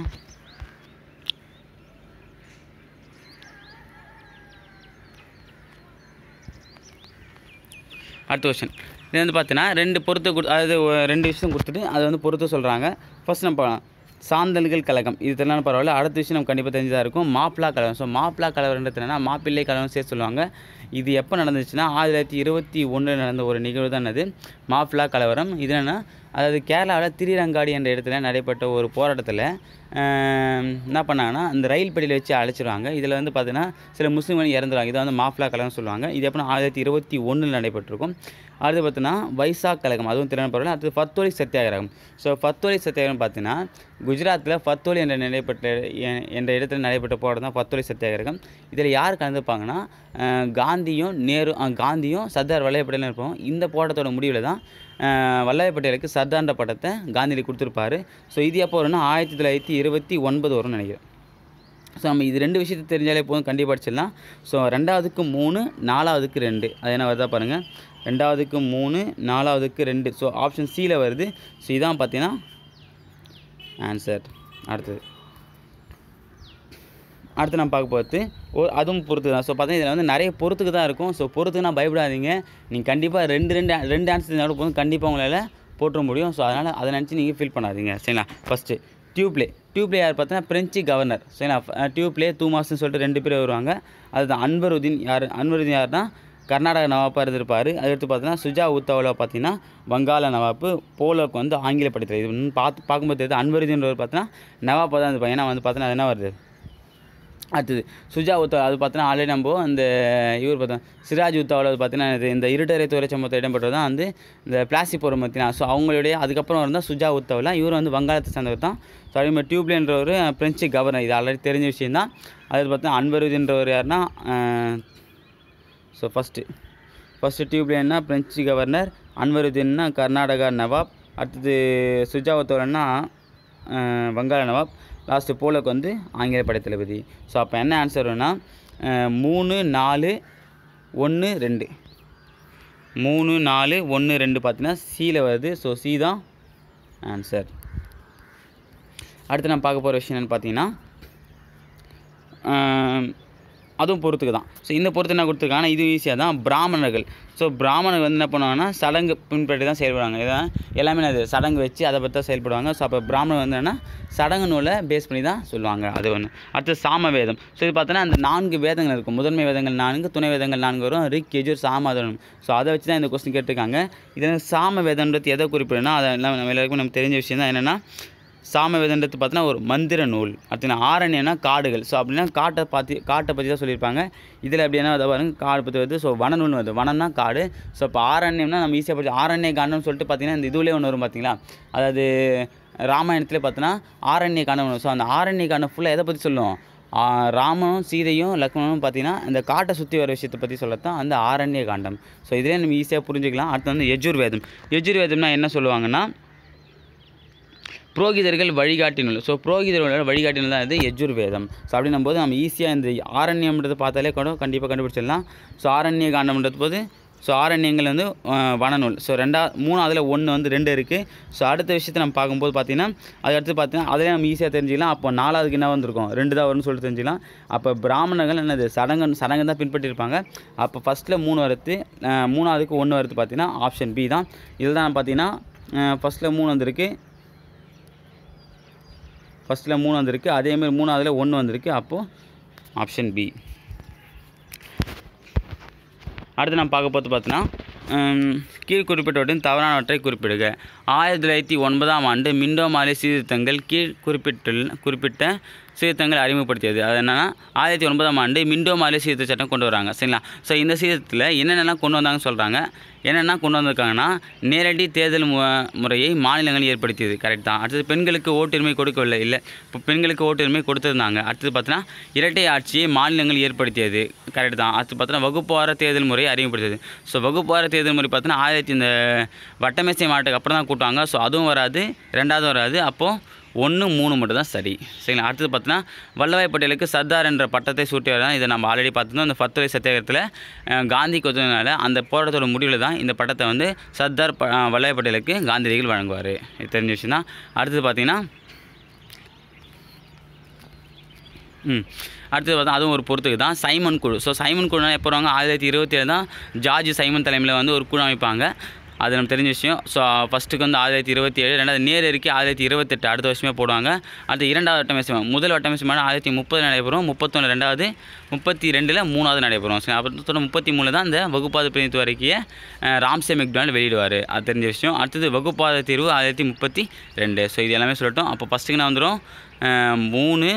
அடுத்த கொஸ்டின் இது வந்து பார்த்தீங்கன்னா ரெண்டு பொருத்து கொடு அதாவது ஒ- ரெண்டு விஷயம் கொடுத்துட்டு அதை வந்து பொறுத்து சொல்கிறாங்க ஃபர்ஸ்ட் நம்ம பார்க்கலாம் சாந்தல்கள் கழகம் இது தெரியலாம் பரவாயில்ல அடுத்த விஷயம் நம்ம கண்டிப்பாக தெரிஞ்சதாக இருக்கும் மாப்பிளா கழகம் ஸோ மாப்பிளா கலவரன்றது என்னன்னா மாப்பிள்ளை கழகம் சேர்த்து சொல்லுவாங்க இது எப்போ நடந்துச்சுன்னா ஆயிரத்தி தொள்ளாயிரத்தி இருபத்தி ஒன்றில் நடந்த ஒரு நிகழ்வு தான் அது மாப்பிளா கலவரம் இது என்னென்னா அதாவது கேரளாவில் திரிரங்காடி என்ற இடத்துல நடைபெற்ற ஒரு போராட்டத்தில் என்ன பண்ணாங்கன்னா இந்த ரயில் பெட்டியில் வச்சு அழைச்சிருவாங்க இதில் வந்து பார்த்தீங்கன்னா சில முஸ்லீம்கள் இறந்துருவாங்க இதை வந்து மாஃப்லா கழகம் சொல்லுவாங்க இது எப்படின்னா ஆயிரத்தி இருபத்தி ஒன்றில் நடைபெற்றிருக்கும் அடுத்து பார்த்தீங்கன்னா வைசாக் கழகம் அதுவும் திறன் பரவாயில்ல அடுத்து ஃபத்தோலி சத்தியாகிரகம் ஸோ ஃபத்தோலி சத்தியாகிரகம் பார்த்தீங்கன்னா குஜராத்தில் ஃபத்தோலி என்ற நடைபெற்ற எ- என்ற இடத்துல நடைபெற்ற போராட்டம் தான் ஃபத்தோலி சத்தியாகிரகம் இதில் யார் கலந்துப்பாங்கன்னா அஹ், காந்தியும் நேரு அஹ், காந்தியும் சர்தார் வல்லபாய் பட்டேலும் இருப்போம் இந்த போராட்டத்தோட முடிவில் தான் அஹ், வல்லபாய் பட்டேலுக்கு சர்தார்ன்ற பட்டத்தை காந்திஜி கொடுத்துருப்பாரு ஸோ இது எப்போ வரும்னா ஆயிரத்தி தொள்ளாயிரத்தி இருபத்தி ஒன்பது வரும்னு நினைக்கிறேன் ஸோ நம்ம இது ரெண்டு விஷயத்தை தெரிஞ்சாலே போதும் கண்டிப்பாக படிச்சிடலாம் ஸோ ரெண்டாவதுக்கு மூணு நாலாவதுக்கு ரெண்டு அது என்ன வருதா பாருங்கள் ரெண்டாவதுக்கு மூணு நாலாவதுக்கு ரெண்டு ஸோ ஆப்ஷன் சியில் வருது ஸோ இதான் பார்த்தீங்கன்னா ஆன்சர் அடுத்தது அடுத்து நம்ம பார்க்க போகிறது ஒரு அதுவும் பொறுத்து தான் ஸோ பார்த்தீங்கன்னா இதில் வந்து நிறைய பொறுத்துக்கு தான் இருக்கும் ஸோ பொறுத்துக்குனா பயப்படாதீங்க நீங்கள் கண்டிப்பாக ரெண்டு ரெண்டு ரெண்டு ஆன்சர் இருந்தாலும் போதும் கண்டிப்பாக உங்களால் போட்டுற முடியும் ஸோ அதனால் அதை நினச்சி நீங்கள் ஃபீல் பண்ணாதீங்க சரிங்களா ஃபஸ்ட்டு டியூப்லே டியூப்லே யார் பார்த்தீங்கன்னா பிரெஞ்சு கவர்னர் சரிங்களா டியூப்லே தூமாஸ்னு சொல்லிட்டு ரெண்டு பேர் வருவாங்க அதுதான் அன்வருதீன் யார் அன்வருதீன் யாருன்னா கர்நாடக நவாப்பாக இருந்திருப்பார் அடுத்து பார்த்தீங்கன்னா சுஜா உத்தவில் பார்த்தீங்கன்னா வங்காள நவாப்பு போலோக்கு வந்து ஆங்கில படித்தல் இது இன்னும் பார்த்து பார்க்கும்போது தெரியுது அன்வருதீன்றவர் பார்த்தீங்கன்னா நவாப்பாக தான் இருப்பாங்க ஏன்னா வந்து பார்த்தீங்கன்னா அது என்ன வருது அடுத்தது சுஜா உத்தவ் அது பார்த்தீங்கன்னா ஆல்ரெடி நம்ம அந்த இவர் பார்த்தோம் சிராஜ் உத்தாவில் பார்த்தீங்கன்னா இது இந்த இருட்டரை துறை சம்பவத்தை இடம்பெற்றது தான் வந்து இந்த பிளாஸ்டிக் போகிற பார்த்தீங்கன்னா ஸோ அவங்களுடைய அதுக்கப்புறம் இருந்தால் சுஜா உத்தவில் இவர் வந்து வங்காளத்தை சேர்ந்தவர் தான் ஸோ அதே மாதிரி டியூப்லேன்றவர் பிரெஞ்சு கவர்னர் இது ஆல்ரெடி தெரிஞ்ச விஷயம் தான் அது பார்த்தீங்கன்னா அன்வருதின்றவர் யாருன்னா ஸோ ஃபஸ்ட்டு ஃபஸ்ட்டு டியூப்லேன்னா பிரெஞ்சு கவர்னர் அன்வருதீன்னா கர்நாடகா நவாப் அடுத்தது சுஜாவத்தோரன்னா வங்காள நவாப் லாஸ்ட்டு போலோக்கு வந்து ஆங்கில படைத்தளபதி ஸோ அப்போ என்ன ஆன்சர் வரும்னா அஹ், மூணு நாலு ஒன்று ரெண்டு மூணு நாலு ஒன்று ரெண்டு பார்த்தீங்கன்னா சியில் வருது ஸோ சி தான் ஆன்சர் அடுத்து நம்ம பார்க்க போகிற விஷயம் என்னென்னு பார்த்தீங்கன்னா ஆம், அதுவும் பொறுத்துக்கு தான் ஸோ இந்த பொறுத்து என்ன கொடுத்துருக்காங்கன்னா இது ஈஸியாக தான் பிராமணர்கள் ஸோ பிராமணர்கள் வந்து என்ன பண்ணுவாங்கன்னா சடங்கு பின்பற்றி தான் செயல்படுவாங்க இதான் எல்லாமே அது சடங்கு வச்சு அதை பற்றி தான் செயல்படுவாங்க ஸோ அப்போ பிராமணர் வந்து என்னன்னா சடங்கு நூலை பேஸ் பண்ணி தான் சொல்லுவாங்க அது ஒன்று அடுத்து சாம வேதம் ஸோ இது பார்த்தோன்னா அந்த நான்கு வேதங்கள் இருக்கும் முதன்மை வேதங்கள் நான்கு துணை வேதங்கள் நான்கு வரும் ரிக் எஜுர் சாம அதனம் ஸோ அதை வச்சு தான் இந்த கொஸ்டின் கேட்டிருக்காங்க இதில் சாம வேதம்ன்றது எதை குறிப்பிடுனா அதை எல்லாம் நம்ம எல்லாருக்கும் நமக்கு தெரிஞ்ச விஷயம் தான் என்னென்னா சாமவேதன்றது பார்த்தீங்கன்னா ஒரு மந்திர நூல் அடுத்து ஆரண்யனா காடுகள் ஸோ அப்படின்னா காட்டை பார்த்து காட்டை பற்றி தான் சொல்லியிருப்பாங்க இதில் எப்படின்னா அதை பாருங்க காடு பற்றி வருது ஸோ வனநூல்னு வருது வனம்னா காடு ஸோ இப்போ ஆரண்யம்னா நம்ம ஈஸியாக படிச்சு ஆரண்ய காண்டம்னு சொல்லிட்டு பார்த்தீங்கன்னா இந்த இதுலேயே ஒன்று வரும் பார்த்தீங்களா அதாவது ராமாயணத்தில் பார்த்தோன்னா ஆரண்ய காண்டம் வரும் ஸோ அந்த ஆரண்ய காண்டம் ஃபுல்லாக எதை பற்றி சொல்லும் ஆ, ராமனும் சீதையும் லக்ஷ்மணனும் பார்த்தீங்கன்னா இந்த காட்டை சுற்றி வர விஷயத்தை பற்றி சொல்லத்தான் அந்த ஆரண்ய காண்டம் ஸோ இதிலே நம்ம ஈஸியாக புரிஞ்சுக்கலாம் அடுத்து வந்து யஜுர்வேதம் யஜுர்வேதம்னா என்ன சொல்லுவாங்கன்னா புரோகிதர்கள் வழிகாட்டி நூல் ஸோ புரோகிதர்களோட வழிகாட்டி நூல் தான் இது யஜுர்வேதம் ஸோ அப்படின்னும் போது நம்ம ஈஸியாக இந்த ஆரண்யம்ன்றது பார்த்தாலே கூட கண்டிப்பாக கண்டுபிடிச்சிடலாம் ஸோ ஆரண்ய காண்டம்ன்றது போது ஸோ ஆரண்யங்கள் வந்து அஹ், வனநூல் ஸோ ரெண்டா மூணாவதுல ஒன்று வந்து ரெண்டு இருக்குது ஸோ அடுத்த விஷயத்தை நம்ம பார்க்கும்போது பார்த்தீங்கன்னா அது அடுத்து பார்த்தீங்கன்னா அதிலே நம்ம ஈஸியாக தெரிஞ்சுக்கலாம் அப்போ நாலாவதுக்கு என்ன வந்திருக்கும் ரெண்டு தான் வரும்னு சொல்லிட்டு தெரிஞ்சுக்கலாம் அப்போ பிராமணர்கள் என்னது சடங்கு சடங்கு தான் பின்பற்றிருப்பாங்க அப்போ ஃபஸ்ட்டில் மூணு வருது அஹ், மூணாவதுக்கு ஒன்று வருது பார்த்தீங்கன்னா ஆப்ஷன் பி தான் இதில் தான் பார்த்தீங்கன்னா ஃபஸ்ட்டில் மூணு வந்திருக்கு ஃபஸ்ட்டில் மூணு வந்திருக்கு அதேமாதிரி மூணாவதுல ஒன்று வந்திருக்கு அப்போது ஆப்ஷன் பி அடுத்து நம்ம பார்க்க போது பார்த்தீங்கன்னா ஹம், கீழ் குறிப்பிட்டவற்றின் தவறானவற்றை குறிப்பிடுக ஆயிரத்தி தொள்ளாயிரத்தி ஒன்பதாம் ஆண்டு மிண்டோ மாலை சீர்திருத்தங்கள் கீழ் குறிப்பிட்டுள்ள குறிப்பிட்ட சீர்திருத்தங்கள் அறிமுகப்படுத்தியது அது என்னென்னா ஆயிரத்தி ஒன்பதாம் ஆண்டு மிண்டோ மாலை சீர்திருத்த சட்டம் கொண்டு வராங்க சரிங்களா ஸோ இந்த சீர்திருத்தத்தில் என்னென்னலாம் கொண்டு வந்தாங்கன்னு சொல்கிறாங்க என்னென்ன கொண்டு வந்திருக்காங்கன்னா நேரடி தேர்தல் மு முறையை மாநிலங்கள் ஏற்படுத்தியது கரெக்ட் தான் அடுத்தது பெண்களுக்கு ஓட்டுரிமை கொடுக்கவில்லை இல்லை இப்போ பெண்களுக்கு ஓட்டுரிமை கொடுத்துருந்தாங்க அடுத்தது பார்த்தீங்கன்னா இரட்டை ஆட்சியை மாநிலங்கள் ஏற்படுத்தியது கரெக்ட் தான் அடுத்து பார்த்தீங்கன்னா வகுப்புவார தேர்தல் முறையை அறிமுகப்படுத்தியது ஸோ வகுப்புவார தேர்தல் முறை பார்த்தீங்கன்னா ஆயிரத்தி இந்த வட்டமேசை மாவட்டத்துக்கு அப்புறம் தான் கூட்டுவாங்க ஸோ அதுவும் வராது ரெண்டாவது வராது அப்போது ஒன்று மூணு மட்டும் தான் சரி சரிங்களா அடுத்தது பார்த்தீங்கன்னா வல்லபாய் பட்டேலுக்கு சர்தார் என்ற பட்டத்தை சூட்டியவர் தான் இதை நம்ம ஆல்ரெடி பார்த்துருந்தோம் இந்த ஃபத்துரை சத்தியாகிரகத்தில் அஹ், காந்தி கொத்தனால அந்த போராட்டத்தோட முடிவில் தான் இந்த பட்டத்தை வந்து சர்தார் ப அஹ், வல்லபாய் பட்டேலுக்கு காந்தியடிகள் வழங்குவார் இது தெரிஞ்ச விஷயம் தான் அடுத்தது பார்த்தீங்கன்னா ம் அடுத்தது பார்த்தா அதுவும் ஒரு பொறுத்துக்கு தான் சைமன் குழு ஸோ சைமன் குழுனா எப்போ வருவாங்க ஆயிரத்தி இருபத்தி ஏழு தான் ஜார்ஜ் சைமன் தலைமையில் வந்து ஒரு குழு அமைப்பாங்க அது நம்ம தெரிஞ்ச விஷயம் ஸோ ஃபஸ்ட்டுக்கு வந்து ஆயிரத்தி இருபத்தி ஏழு ரெண்டாவது நேர் இருக்கி ஆயிரத்தி இருபத்தெட்டு அடுத்த வருஷமே போடுவாங்க அடுத்து இரண்டாவது வட்டமேசம் முதல் வட்டமேசம் ஆயிரத்தி முப்பது நடைபெறும் முப்பத்தொன்று ரெண்டாவது முப்பத்தி ரெண்டில் மூணாவது நடைபெறும் சரி அப்புறம் முப்பத்தி மூணில் தான் இந்த வகுப்பாத பிரதிநிதித்துவ அறிக்கையை அஹ், ராம்சே மெக்டானல் வெளியிடுவார் அது தெரிஞ்ச விஷயம் அடுத்தது வகுப்பாத தீர்வு ஆயிரத்தி முப்பத்தி ரெண்டு ஸோ இது எல்லாமே சொல்லட்டும் அப்போ ஃபஸ்ட்டுக்கு நான் வந்துடும் மூணு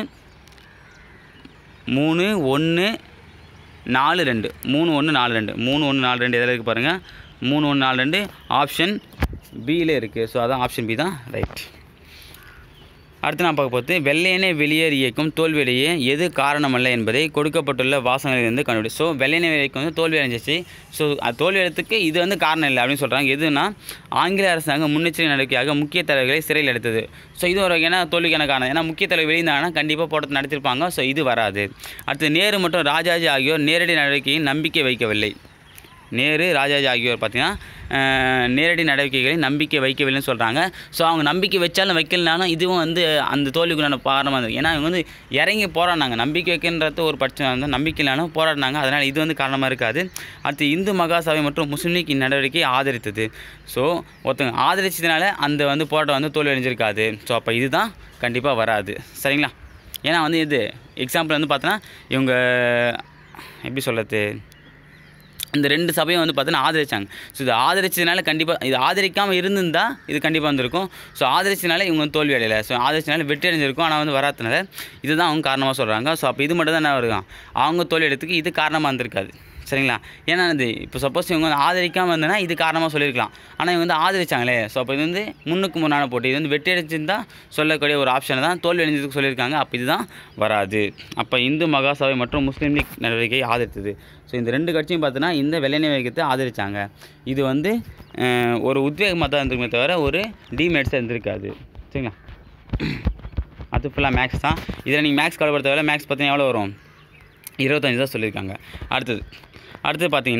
மூணு ஒன்று நாலு ரெண்டு மூணு ஒன்று நாலு ரெண்டு மூணு ஒன்று நாலு ரெண்டு எதில் இருக்குது பாருங்கள் மூணு ஒன்று நாலு ரெண்டு ஆப்ஷன் பியில் இருக்குது ஸோ அதான் ஆப்ஷன் பி தான் ரைட் அடுத்து நான் பார்க்க போகிறது வெள்ளையனே வெளியேறி இயக்கும் தோல்வியடைய எது காரணமல்ல என்பதை கொடுக்கப்பட்டுள்ள வாசகங்களிலிருந்து கண்டுபிடி ஸோ வெள்ளையனே வெளியேக்கும் வந்து தோல்வி அடைஞ்சிச்சு ஸோ அது தோல்வி அடைறதுக்கு இது வந்து காரணம் இல்லை அப்படின்னு சொல்கிறாங்க எதுனா ஆங்கில அரசாங்கம் முன்னெச்சரிக்கை நடவடிக்கையாக முக்கிய தலைவர்களை சிறையில் எடுத்தது ஸோ இது ஒரு வகையான தோல்விக்கான காரணம் ஏன்னா முக்கிய தலைவர் வெளியிருந்தாங்கன்னா கண்டிப்பாக போராட்டம் நடத்திருப்பாங்க ஸோ இது வராது அடுத்து நேரு மற்றும் ராஜாஜி ஆகியோர் நேரடி நடவடிக்கையை நம்பிக்கை வைக்கவில்லை நேரு ராஜாஜி ஆகியோர் பார்த்தீங்கன்னா அஹ், நேரடி நடவடிக்கைகளை நம்பிக்கை வைக்கவில்லைன்னு சொல்கிறாங்க ஸோ அவங்க நம்பிக்கை வச்சாலும் வைக்கலனாலும் இதுவும் வந்து அந்த தோல்விக்குள்ளான காரணமாக இருந்தது ஏன்னா இவங்க வந்து இறங்கி போராடினாங்க நம்பிக்கை வைக்கின்றது ஒரு பட்சம் வந்து நம்பிக்கை இல்லாமல் போராடினாங்க அதனால் இது வந்து காரணமாக இருக்காது அடுத்து இந்து மகாசபை மற்றும் முஸ்லீம் லீக் இந்நடவடிக்கையை ஆதரித்தது ஸோ ஒருத்தங்க ஆதரிச்சதுனால அந்த வந்து போராட்டம் வந்து தோல்வி அடைஞ்சிருக்காது ஸோ அப்போ இதுதான் கண்டிப்பாக வராது சரிங்களா ஏன்னா வந்து இது எக்ஸாம்பிள் வந்து பார்த்தோன்னா இவங்க எப்படி சொல்கிறது இந்த ரெண்டு சபையும் வந்து பார்த்தீங்கன்னா ஆதரிச்சாங்க ஸோ இது ஆதரிச்சதுனால கண்டிப்பாக இது ஆதரிக்காமல் இருந்திருந்தா இது கண்டிப்பாக வந்திருக்கும் ஸோ ஆதரிச்சதுனால இவங்க வந்து தோல்வி அடையலை ஸோ ஆதரிச்சதுனால வெற்றி அடைஞ்சிருக்கும் ஆனால் வந்து வராதனால இதுதான் அவங்க காரணமாக சொல்கிறாங்க ஸோ அப்போ இது மட்டும் தான் என்ன வருவாங்க அவங்க தோல்வி அடைறதுக்கு இது காரணமாக இருந்திருக்காது சரிங்களா ஏன்னா இது இப்போ சப்போஸ் இவங்க வந்து ஆதரிக்காமல் இருந்தனா இது காரணமாக சொல்லியிருக்கலாம் ஆனால் இவங்க வந்து ஆதரிச்சாங்களே ஸோ அப்போ இது வந்து முன்னுக்கு முன்னான போட்டி இது வந்து வெற்றி அடைஞ்சிருந்தா சொல்லக்கூடிய ஒரு ஆப்ஷனை தான் தோல்வி அடைஞ்சதுக்கு சொல்லியிருக்காங்க அப்போ இதுதான் வராது அப்போ இந்து மகாசபை மற்றும் முஸ்லீம் லீக் நடவடிக்கையை ஆதரித்தது ஸோ இந்த ரெண்டு கட்சியும் பார்த்தோன்னா இந்த வெள்ளை வேகத்தை ஆதரிச்சாங்க இது வந்து அஹ், ஒரு உத்வேகமாக தான் இருந்திருக்குமே தவிர ஒரு டிமேட்ஸாக இருந்திருக்காது சரிங்களா அது ஃபுல்லாக மேக்ஸ் தான் இதில் நீங்கள் மேக்ஸ் கவலைப்படுத்த தேவையில்ல மேக்ஸ் பார்த்தீங்கன்னா எவ்வளோ வரும் இருபத்தஞ்சு தான் சொல்லியிருக்காங்க அடுத்தது அடுத்தது பார்த்தீங்கன்னா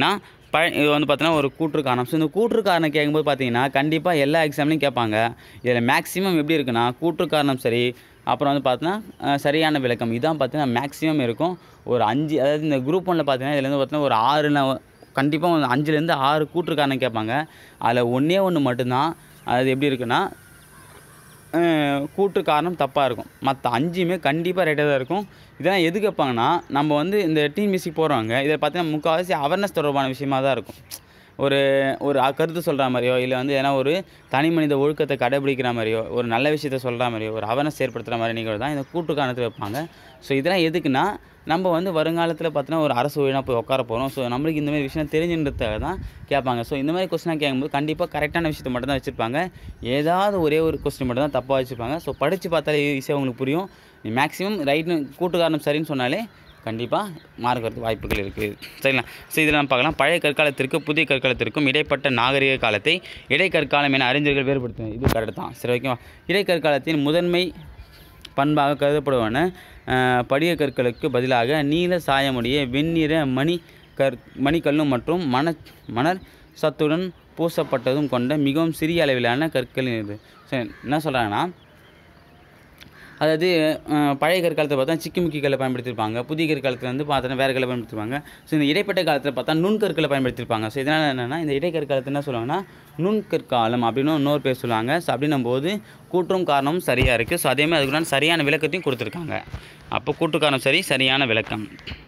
ப இது வந்து பார்த்தீங்கன்னா ஒரு கூற்று காரணம் ஸோ இந்த கூற்று காரணம் கேட்கும்போது பார்த்தீங்கன்னா கண்டிப்பாக எல்லா எக்ஸாம்லையும் கேட்பாங்க இதில் மேக்ஸிமம் எப்படி இருக்குன்னா கூற்று காரணம் சரி அப்புறம் வந்து பார்த்தீங்கன்னா சரியான விளக்கம் இதான் பார்த்தீங்கன்னா மேக்ஸிமம் இருக்கும் ஒரு அஞ்சு அதாவது இந்த குரூப் ஒன்றில் பார்த்தீங்கன்னா இதுல வந்து பார்த்தீங்கன்னா ஒரு ஆறு ந- கண்டிப்பாக ஒரு அஞ்சுலேருந்து ஆறு கூற்று காரணம் கேட்பாங்க அதில் ஒன்றே ஒன்று மட்டும்தான் அது எப்படி இருக்குன்னா அஹ் கூற்று காரணம் தப்பாக இருக்கும் மற்ற அஞ்சுமே கண்டிப்பாக ரைட்டாக தான் இருக்கும் இதெல்லாம் எதுக்கு வைப்பாங்கன்னா நம்ம வந்து இந்த டிஎன்பிசி போகிறவங்க இதை பார்த்தீங்கன்னா முக்கால்வாசி அவேர்னஸ் தொடர்பான விஷயமா தான் இருக்கும் ஒரு ஒரு அ- கருத்து சொல்கிற மாதிரியோ இல்லை வந்து ஏன்னா ஒரு தனி மனித ஒழுக்கத்தை கடைபிடிக்கிற மாதிரியோ ஒரு நல்ல விஷயத்த சொல்கிற மாதிரியோ ஒரு அவேர்னஸ் ஏற்படுத்துகிற மாதிரி நிகழ்வு தான் இந்த கூட்டு காரணத்தில் வைப்பாங்க ஸோ இதெல்லாம் எதுக்குன்னா நம்ம வந்து வருங்காலத்தில் பார்த்தீங்கன்னா ஒரு அரசு ஊழியனாக போய் உட்கார போகிறோம் ஸோ நம்மளுக்கு இந்த மாதிரி விஷயம் தெரிஞ்சுன்றதுக்காக தான் கேட்பாங்க ஸோ இந்த மாதிரி கொஸ்டினாக கேட்கும்போது கண்டிப்பாக கரெக்டான விஷயத்தை மட்டும் தான் வச்சுருப்பாங்க ஏதாவது ஒரே ஒரு கொஸ்டின் மட்டும் தான் தப்பாக வச்சுருப்பாங்க ஸோ படித்து பார்த்தாலே ஈஸியாக உங்களுக்கு புரியும் நீ மேக்ஸிமம் ரைட்னு கூட்டு காரணம் சரின்னு சொன்னாலே கண்டிப்பாக மார்க் வரதுக்கு வாய்ப்புகள் இருக்குது சரிங்களா ஸோ இதில் நம்ம பார்க்கலாம் பழைய கற்காலத்திற்கு புதிய கற்காலத்திற்கும் இடைப்பட்ட நாகரிக காலத்தை இடைக்கற்காலம் என அறிஞர்கள் வேறுபடுத்தும் இது கரெக்ட் தான் சரி ஓகேவா இடைக்கற்காலத்தின் முதன்மை பண்பாக கருதப்படுவன அஹ், படிக கற்களுக்கு பதிலாக நீல சாயமுடைய வெண்ணிற மணி கற் மணிக்கல்லும் மற்றும் மண மணல் சத்துடன் பூசப்பட்டதும் கொண்ட மிகவும் சிறிய அளவிலான கற்கள் இது சரி என்ன சொல்கிறாங்கன்னா அதாவது அஹ், பழைய கற்காலத்தில் பார்த்தா சிக்கிமுக்கி கல்லை பயன்படுத்தியிருப்பாங்க புதிய கற்காலத்தில் வந்து பார்த்தோன்னா வேறு கல்லை பயன்படுத்திருப்பாங்க ஸோ இந்த இடைப்பட்ட காலத்தில் பார்த்தா நுண்கற்களை பயன்படுத்தியிருப்பாங்க ஸோ இதனால் என்னென்னா இந்த இடைக்கற்காலத்தில் என்ன சொல்லுவாங்கன்னா நுண்கற்காலம் அப்படின்னு இன்னொரு பேர் சொல்லுவாங்க ஸோ அப்படின்னும் போது கூற்றும் காரணமும் சரியாக இருக்குது ஸோ அதேமாதிரி அதுக்குள்ள சரியான விளக்கத்தையும் கொடுத்துருக்காங்க அப்போ கூற்று காரணம் சரி சரியான விளக்கம்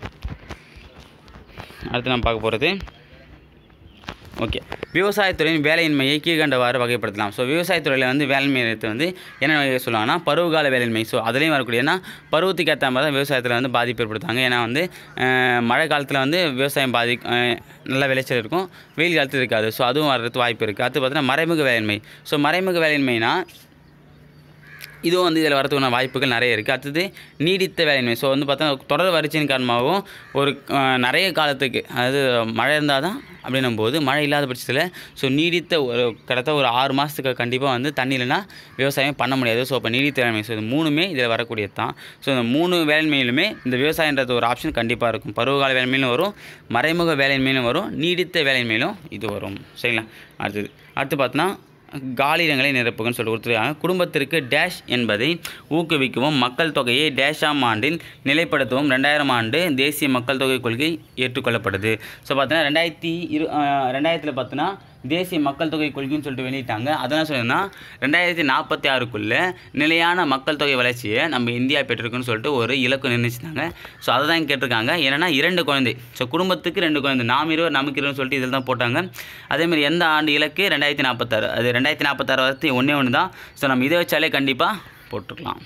அடுத்து நம்ம பார்க்க போகிறது ஓகே விவசாயத்துறையின் வேலையின்மையை கீழ்கண்டவாறு வகைப்படுத்தலாம் ஸோ விவசாயத்துறையில் வந்து வேலையின்மையத்தை வந்து என்ன வகை சொல்லுவாங்கன்னா பருவகால வேலையின்மை ஸோ அதுலேயும் வரக்கூடிய ஏன்னா பருவத்துக்கு ஏற்ற மாதிரி தான் விவசாயத்தில் வந்து பாதிப்பு ஏற்படுத்தாங்க ஏன்னா வந்து அஹ், மழை காலத்தில் வந்து விவசாயம் பாதி அஹ், நல்ல விளைச்சல் இருக்கும் வெயில் காலத்தில் இருக்காது ஸோ அதுவும் வர்றதுக்கு வாய்ப்பு இருக்குது அடுத்து பார்த்தீங்கன்னா மறைமுக வேலையின்மை ஸோ மறைமுக வேலையின்மைனா இதுவும் வந்து இதில் வரதுக்கான வாய்ப்புகள் நிறைய இருக்குது அடுத்தது நீடித்த வேலையின்மை ஸோ வந்து பார்த்தா தொடர் வறட்சியின் காரணமாகவும் ஒரு அஹ், நிறைய காலத்துக்கு அதாவது மழை இருந்தால் தான் அப்படின்னும் போது மழை இல்லாத பட்சத்தில் ஸோ நீடித்த ஒரு கிட்டத்தட்ட ஒரு ஆறு மாதத்துக்கு கண்டிப்பாக வந்து தண்ணி இல்லைன்னா விவசாயம் பண்ண முடியாது ஸோ அப்போ நீடித்த வேலைமை ஸோ இது மூணுமே இதில் வரக்கூடியது தான் ஸோ இந்த மூணு வேலைமையிலுமே இந்த விவசாயன்றது ஒரு ஆப்ஷன் கண்டிப்பாக இருக்கும் பருவகால வேலைமையிலும் வரும் மறைமுக வேலைமையிலும் வரும் நீடித்த வேலைமையிலும் இது வரும் சரிங்களா அடுத்தது அடுத்து பார்த்தோன்னா காலியிடங்களை நிரப்புகன்னு சொல்லி கொடுத்துருக்காங்க குடும்பத்திற்கு டேஷ் என்பதை ஊக்குவிக்கவும் மக்கள் தொகையை டேஷாம் ஆண்டில் நிலைப்படுத்தவும் ரெண்டாயிரம் ஆண்டு தேசிய மக்கள் தொகை கொள்கை ஏற்றுக்கொள்ளப்படுது ஸோ பார்த்தீங்கன்னா ரெண்டாயிரத்தி இரு ரெண்டாயிரத்தில் பார்த்தீங்கன்னா தேசிய மக்கள் தொகை கொள்கைன்னு சொல்லிட்டு வெளியிட்டாங்க அதெல்லாம் சொல்லுன்னா ரெண்டாயிரத்தி நாற்பத்தி ஆறுக்குள்ளே நிலையான மக்கள் தொகை வளர்ச்சியை நம்ம இந்தியா பெற்றிருக்குன்னு சொல்லிட்டு ஒரு இலக்கு நிர்ணயிச்சிட்டாங்க ஸோ அதை தான் கேட்டிருக்காங்க என்னன்னா இரண்டு குழந்தை ஸோ குடும்பத்துக்கு ரெண்டு குழந்தை நாம் இருவர் நமக்கு இருவர் சொல்லிட்டு இதில் தான் போட்டாங்க அதேமாதிரி எந்த ஆண்டு இலக்கு ரெண்டாயிரத்தி நாற்பத்தாறு அது ரெண்டாயிரத்தி நாற்பத்தாறு வரத்து ஒன்றே ஒன்று தான் ஸோ நம்ம இதை வச்சாலே கண்டிப்பாக போட்டுக்கலாம்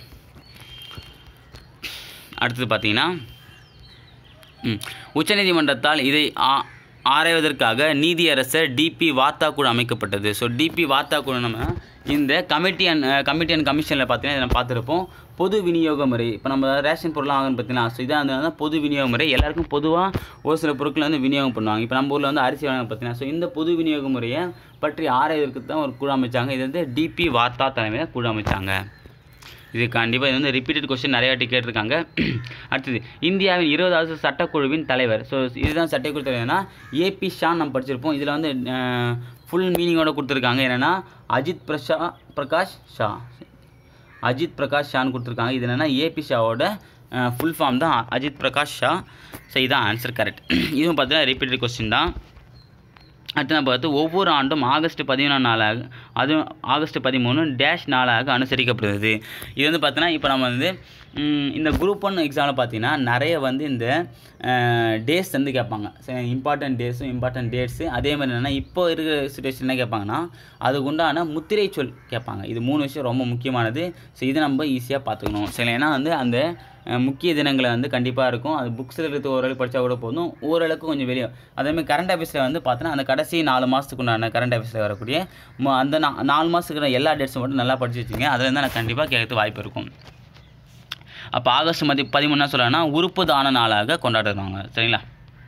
அடுத்தது பார்த்தீங்கன்னா ம். உச்சநீதிமன்றத்தால் இதை ஆ- ஆராய்வதற்காக நீதியரசர் டிபி வார்த்தா குழு அமைக்கப்பட்டது ஸோ டிபி வார்த்தா குழு நம்ம இந்த கமிட்டி அண்ட் கமிட்டி அண்ட் கமிஷனில் பார்த்தீங்கன்னா இதை நம்ம பார்த்துருப்போம் பொது விநியோக முறை இப்போ நம்ம ரேஷன் பொருளாக வாங்கணும் பார்த்தீங்கன்னா ஸோ இதான் வந்து பொது விநியோக முறை எல்லாருக்கும் பொதுவாக ஒரு சில பொருட்களை வந்து விநியோகம் பண்ணுவாங்க இப்போ நம்ம ஊரில் வந்து அரிசி வாங்க பார்த்தீங்கன்னா ஸோ இந்த பொது விநியோக முறையை பற்றி ஆராய்வதற்கு தான் ஒரு குழு அமைச்சாங்க இது வந்து டிபி வார்த்தா தலைமையில் குழு அமைச்சாங்க இது கண்டிப்பாக இது வந்து ரிப்பீட்டட் கொஸ்டின் நிறைய வாட்டி கேட்டிருக்காங்க அடுத்தது இந்தியாவின் இருபதாவது சட்டக்குழுவின் தலைவர் ஸோ இதுதான் சட்டக்குழு தலைவர்னா ஏபி ஷான் நம்ம படிச்சிருப்போம் இதில் வந்து ஃபுல் மீனிங்கோட கொடுத்துருக்காங்க என்னென்னா அஜித் பிரஷா பிரகாஷ் ஷா அஜித் பிரகாஷ் ஷான்னு கொடுத்துருக்காங்க இது என்னென்னா ஏபி ஷாவோட ஃபுல் ஃபார்ம் தான் அஜித் பிரகாஷ் ஷா ஸோ இதுதான் ஆன்சர் கரெக்ட் இதுவும் பார்த்தீங்கன்னா ரிப்பீட்டட் கொஸ்டின் தான் அடுத்து நம்ம பார்த்து ஒவ்வொரு ஆண்டும் ஆகஸ்ட் பதிமூணாம் நாளாக அதுவும் ஆகஸ்ட் பதிமூணு டேஷ் நாளாக அனுசரிக்கப்படுகிறது இது வந்து பார்த்தீங்கன்னா இப்போ நம்ம வந்து ம், இந்த குரூப் ஒன் எக்ஸாமில் பார்த்தீங்கன்னா நிறைய வந்து இந்த டேஸ் வந்து கேட்பாங்க இம்பார்ட்டன்ட் டேஸும் இம்பார்ட்டன்ட் டேட்ஸு அதே மாதிரி என்னென்னா இப்போ இருக்கிற சுச்சுவேஷன் என்ன கேட்பாங்கன்னா அதுக்கு உண்டான முத்திரை சொல் கேட்பாங்க இது மூணு விஷயம் ரொம்ப முக்கியமானது ஸோ இதை நம்ம ஈஸியாக பார்த்துக்கணும் சரி ஏன்னா வந்து அந்த அஹ், முக்கிய தினங்களை வந்து கண்டிப்பாக இருக்கும் அது புக்ஸில் இருக்கிறது ஓரளவு படித்தா கூட போதும் ஓரளவுக்கு கொஞ்சம் வெளியே அதேமாதிரி கரண்ட் ஆஃபீஸில் வந்து பார்த்தோன்னா அந்த கடைசி நாலு மாதத்துக்கு உண்டான கரண்ட் ஆஃபீஸில் வரக்கூடிய மு- அந்த நா நாலு மாதத்துக்கு இருக்கிற எல்லா டேட்ஸும் மட்டும் நல்லா படிச்சு வச்சுங்க அதில் இருந்தால் நான் கண்டிப்பாக கேட்கறது வாய்ப்பு இருக்கும் அப்போ ஆகஸ்ட் மதி பதிமூணு சொல்கிறாங்கன்னா உறுப்பு தான நாளாக கொண்டாடுறாங்க சரிங்களா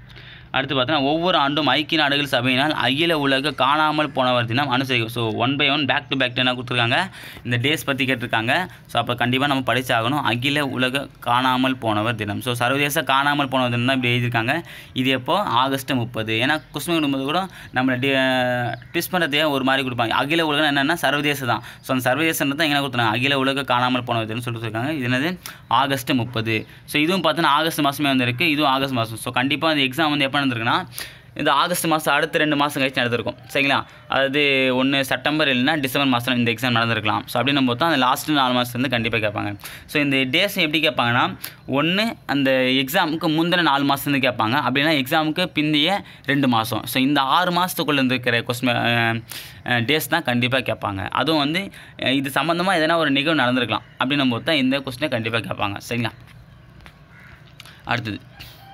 அடுத்து பார்த்தீங்கன்னா ஒவ்வொரு ஆண்டும் ஐக்கிய நாடுகள் சபையினால் அகில உலக காணாமல் போனவர் தினம் அனுசரிக்கும் so one by one back to back என்ன கொடுத்துருக்காங்க இந்த டேஸ் பற்றி கேட்டிருக்காங்க ஸோ அப்போ கண்டிப்பாக நம்ம படிச்சாகணும் அகில உலக காணாமல் போனவர் தினம் ஸோ சர்வதேச காணாமல் போனவர் தினம் தான் இப்படி எழுதியிருக்காங்க இது எப்போ ஆகஸ்ட் முப்பது ஏன்னா கொஸ்டின் கொடுக்கும்போது கூட நம்ம ட்விஸ்ட் பண்ணுறதே ஒரு மாதிரி கொடுப்பாங்க அகில உலகம் என்னென்னா சர்வதேச தான் ஸோ அந்த சர்வதேசன்றது தான் எங்கே கொடுத்தாங்க அகில உலக காணாமல் போனவர் தினம் சொல்லிட்டு இருக்காங்க இது என்னது ஆகஸ்ட் முப்பது ஸோ இதுவும் பார்த்தீங்கன்னா ஆகஸ்ட் மாதமே வந்திருக்கு இதுவும் ஆகஸ்ட் மாதம் ஸோ கண்டிப்பாக அந்த எக்ஸாம் வந்து எப்போ நடந்திருக்குன்னா இந்த ஆகஸ்ட் மாதம் அடுத்த ரெண்டு மாதம் கழிச்சு நடந்திருக்கும் சரிங்களா அதாவது ஒன்று செப்டம்பர் இல்லைன்னா டிசம்பர் மாதம் இந்த எக்ஸாம் நடந்திருக்கலாம் ஸோ அப்படின்னு போது அந்த லாஸ்ட் நாலு மாதத்துலேருந்து கண்டிப்பாக கேட்பாங்க ஸோ இந்த டேஸ் எப்படி கேட்பாங்கன்னா ஒன்று அந்த எக்ஸாமுக்கு முந்தின நாலு மாதத்துலேருந்து கேட்பாங்க அப்படின்னா எக்ஸாமுக்கு பிந்தைய ரெண்டு மாதம் ஸோ இந்த ஆறு மாதத்துக்குள்ளே இருக்கிற கொஸ்டின் டேஸ் தான் கண்டிப்பாக கேட்பாங்க அதுவும் வந்து அஹ், இது சம்மந்தமாக எதனா ஒரு நிகழ்வு நடந்திருக்கலாம் அப்படின்னும் போது தான் இந்த கொஸ்டினை கண்டிப்பாக கேட்பாங்க சரிங்களா அடுத்தது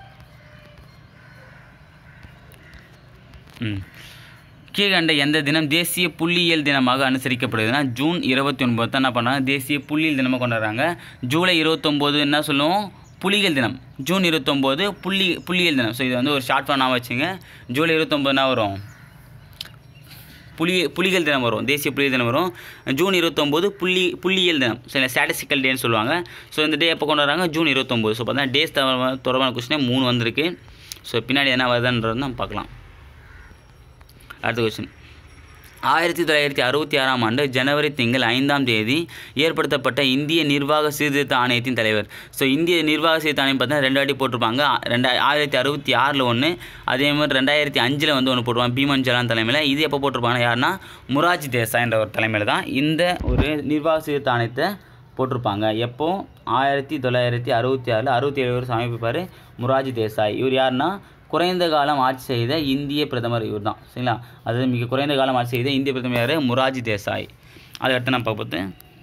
ம் கீழ்கண்ட எந்த தினம் தேசிய புள்ளியியல் தினமாக அனுசரிக்கப்படுதுன்னா ஜூன் இருபத்தி ஒன்பது தான் என்ன பண்ணுறாங்க தேசிய புள்ளியியல் தினமாக கொண்டாடுறாங்க ஜூலை இருபத்தொம்போது என்ன சொல்லுவோம் புலிகள் தினம் ஜூன் இருபத்தொம்போது புள்ளி புள்ளியியல் தினம் ஸோ இது வந்து ஒரு ஷார்ட் ஃபார்ம் வச்சுங்க ஜூலை இருபத்தொம்போதுனா வரும் புலி புலிகள் தினம் வரும் தேசிய புலிகள் தினம் வரும் ஜூன் இருபத்தொம்போது புள்ளி புள்ளியியல் தினம் சில ஸ்டாட்டிஸ்டிக்கல் டேன்னு சொல்லுவாங்க ஸோ இந்த டே எப்போ கொண்டாடுறாங்க ஜூன் இருபத்தொம்போது ஸோ பார்த்தா டேஸ் தொடர்பான கொஸ்டினே மூணு வந்திருக்கு ஸோ பின்னாடி என்ன வருதுன்றது நம்ம பார்க்கலாம் அடுத்த கொஸ்டின் ஆயிரத்தி தொள்ளாயிரத்தி அறுபத்தி ஆறாம் ஆண்டு ஜனவரி திங்கள் ஐந்தாம் தேதி ஏற்படுத்தப்பட்ட இந்திய நிர்வாக சீர்திருத்த ஆணையத்தின் தலைவர் ஸோ இந்திய நிர்வாக சீர்திருத்த ஆணையம் பார்த்தீங்கன்னா ரெண்டு வாட்டி போட்டிருப்பாங்க ரெண்டா ஆயிரத்தி அறுபத்தி ஆறில் ஒன்று அதே மாதிரி ரெண்டாயிரத்தி அஞ்சில் வந்து ஒன்று போட்டுருவாங்க பீமன் ஜலான் தலைமையில் இது எப்போ போட்டிருப்பாங்க யாருன்னா முராஜி தேசாய் என்ற ஒரு தலைமையில் தான் இந்த ஒரு நிர்வாக சீர்திருத்த ஆணையத்தை போட்டிருப்பாங்க எப்போ ஆயிரத்தி தொள்ளாயிரத்தி அறுபத்தி ஆறில் அறுபத்தி ஏழு வருஷம் அமைப்பிப்பார் முராஜி தேசாய் இவர் யாருன்னா குறைந்த காலம் ஆட்சி செய்த இந்திய பிரதமர் இவர் தான் சரிங்களா அது மிக குறைந்த காலம் ஆட்சி செய்த இந்திய பிரதமர் யார் முராஜி தேசாய் அது அடுத்து நம்ம பார்ப்பது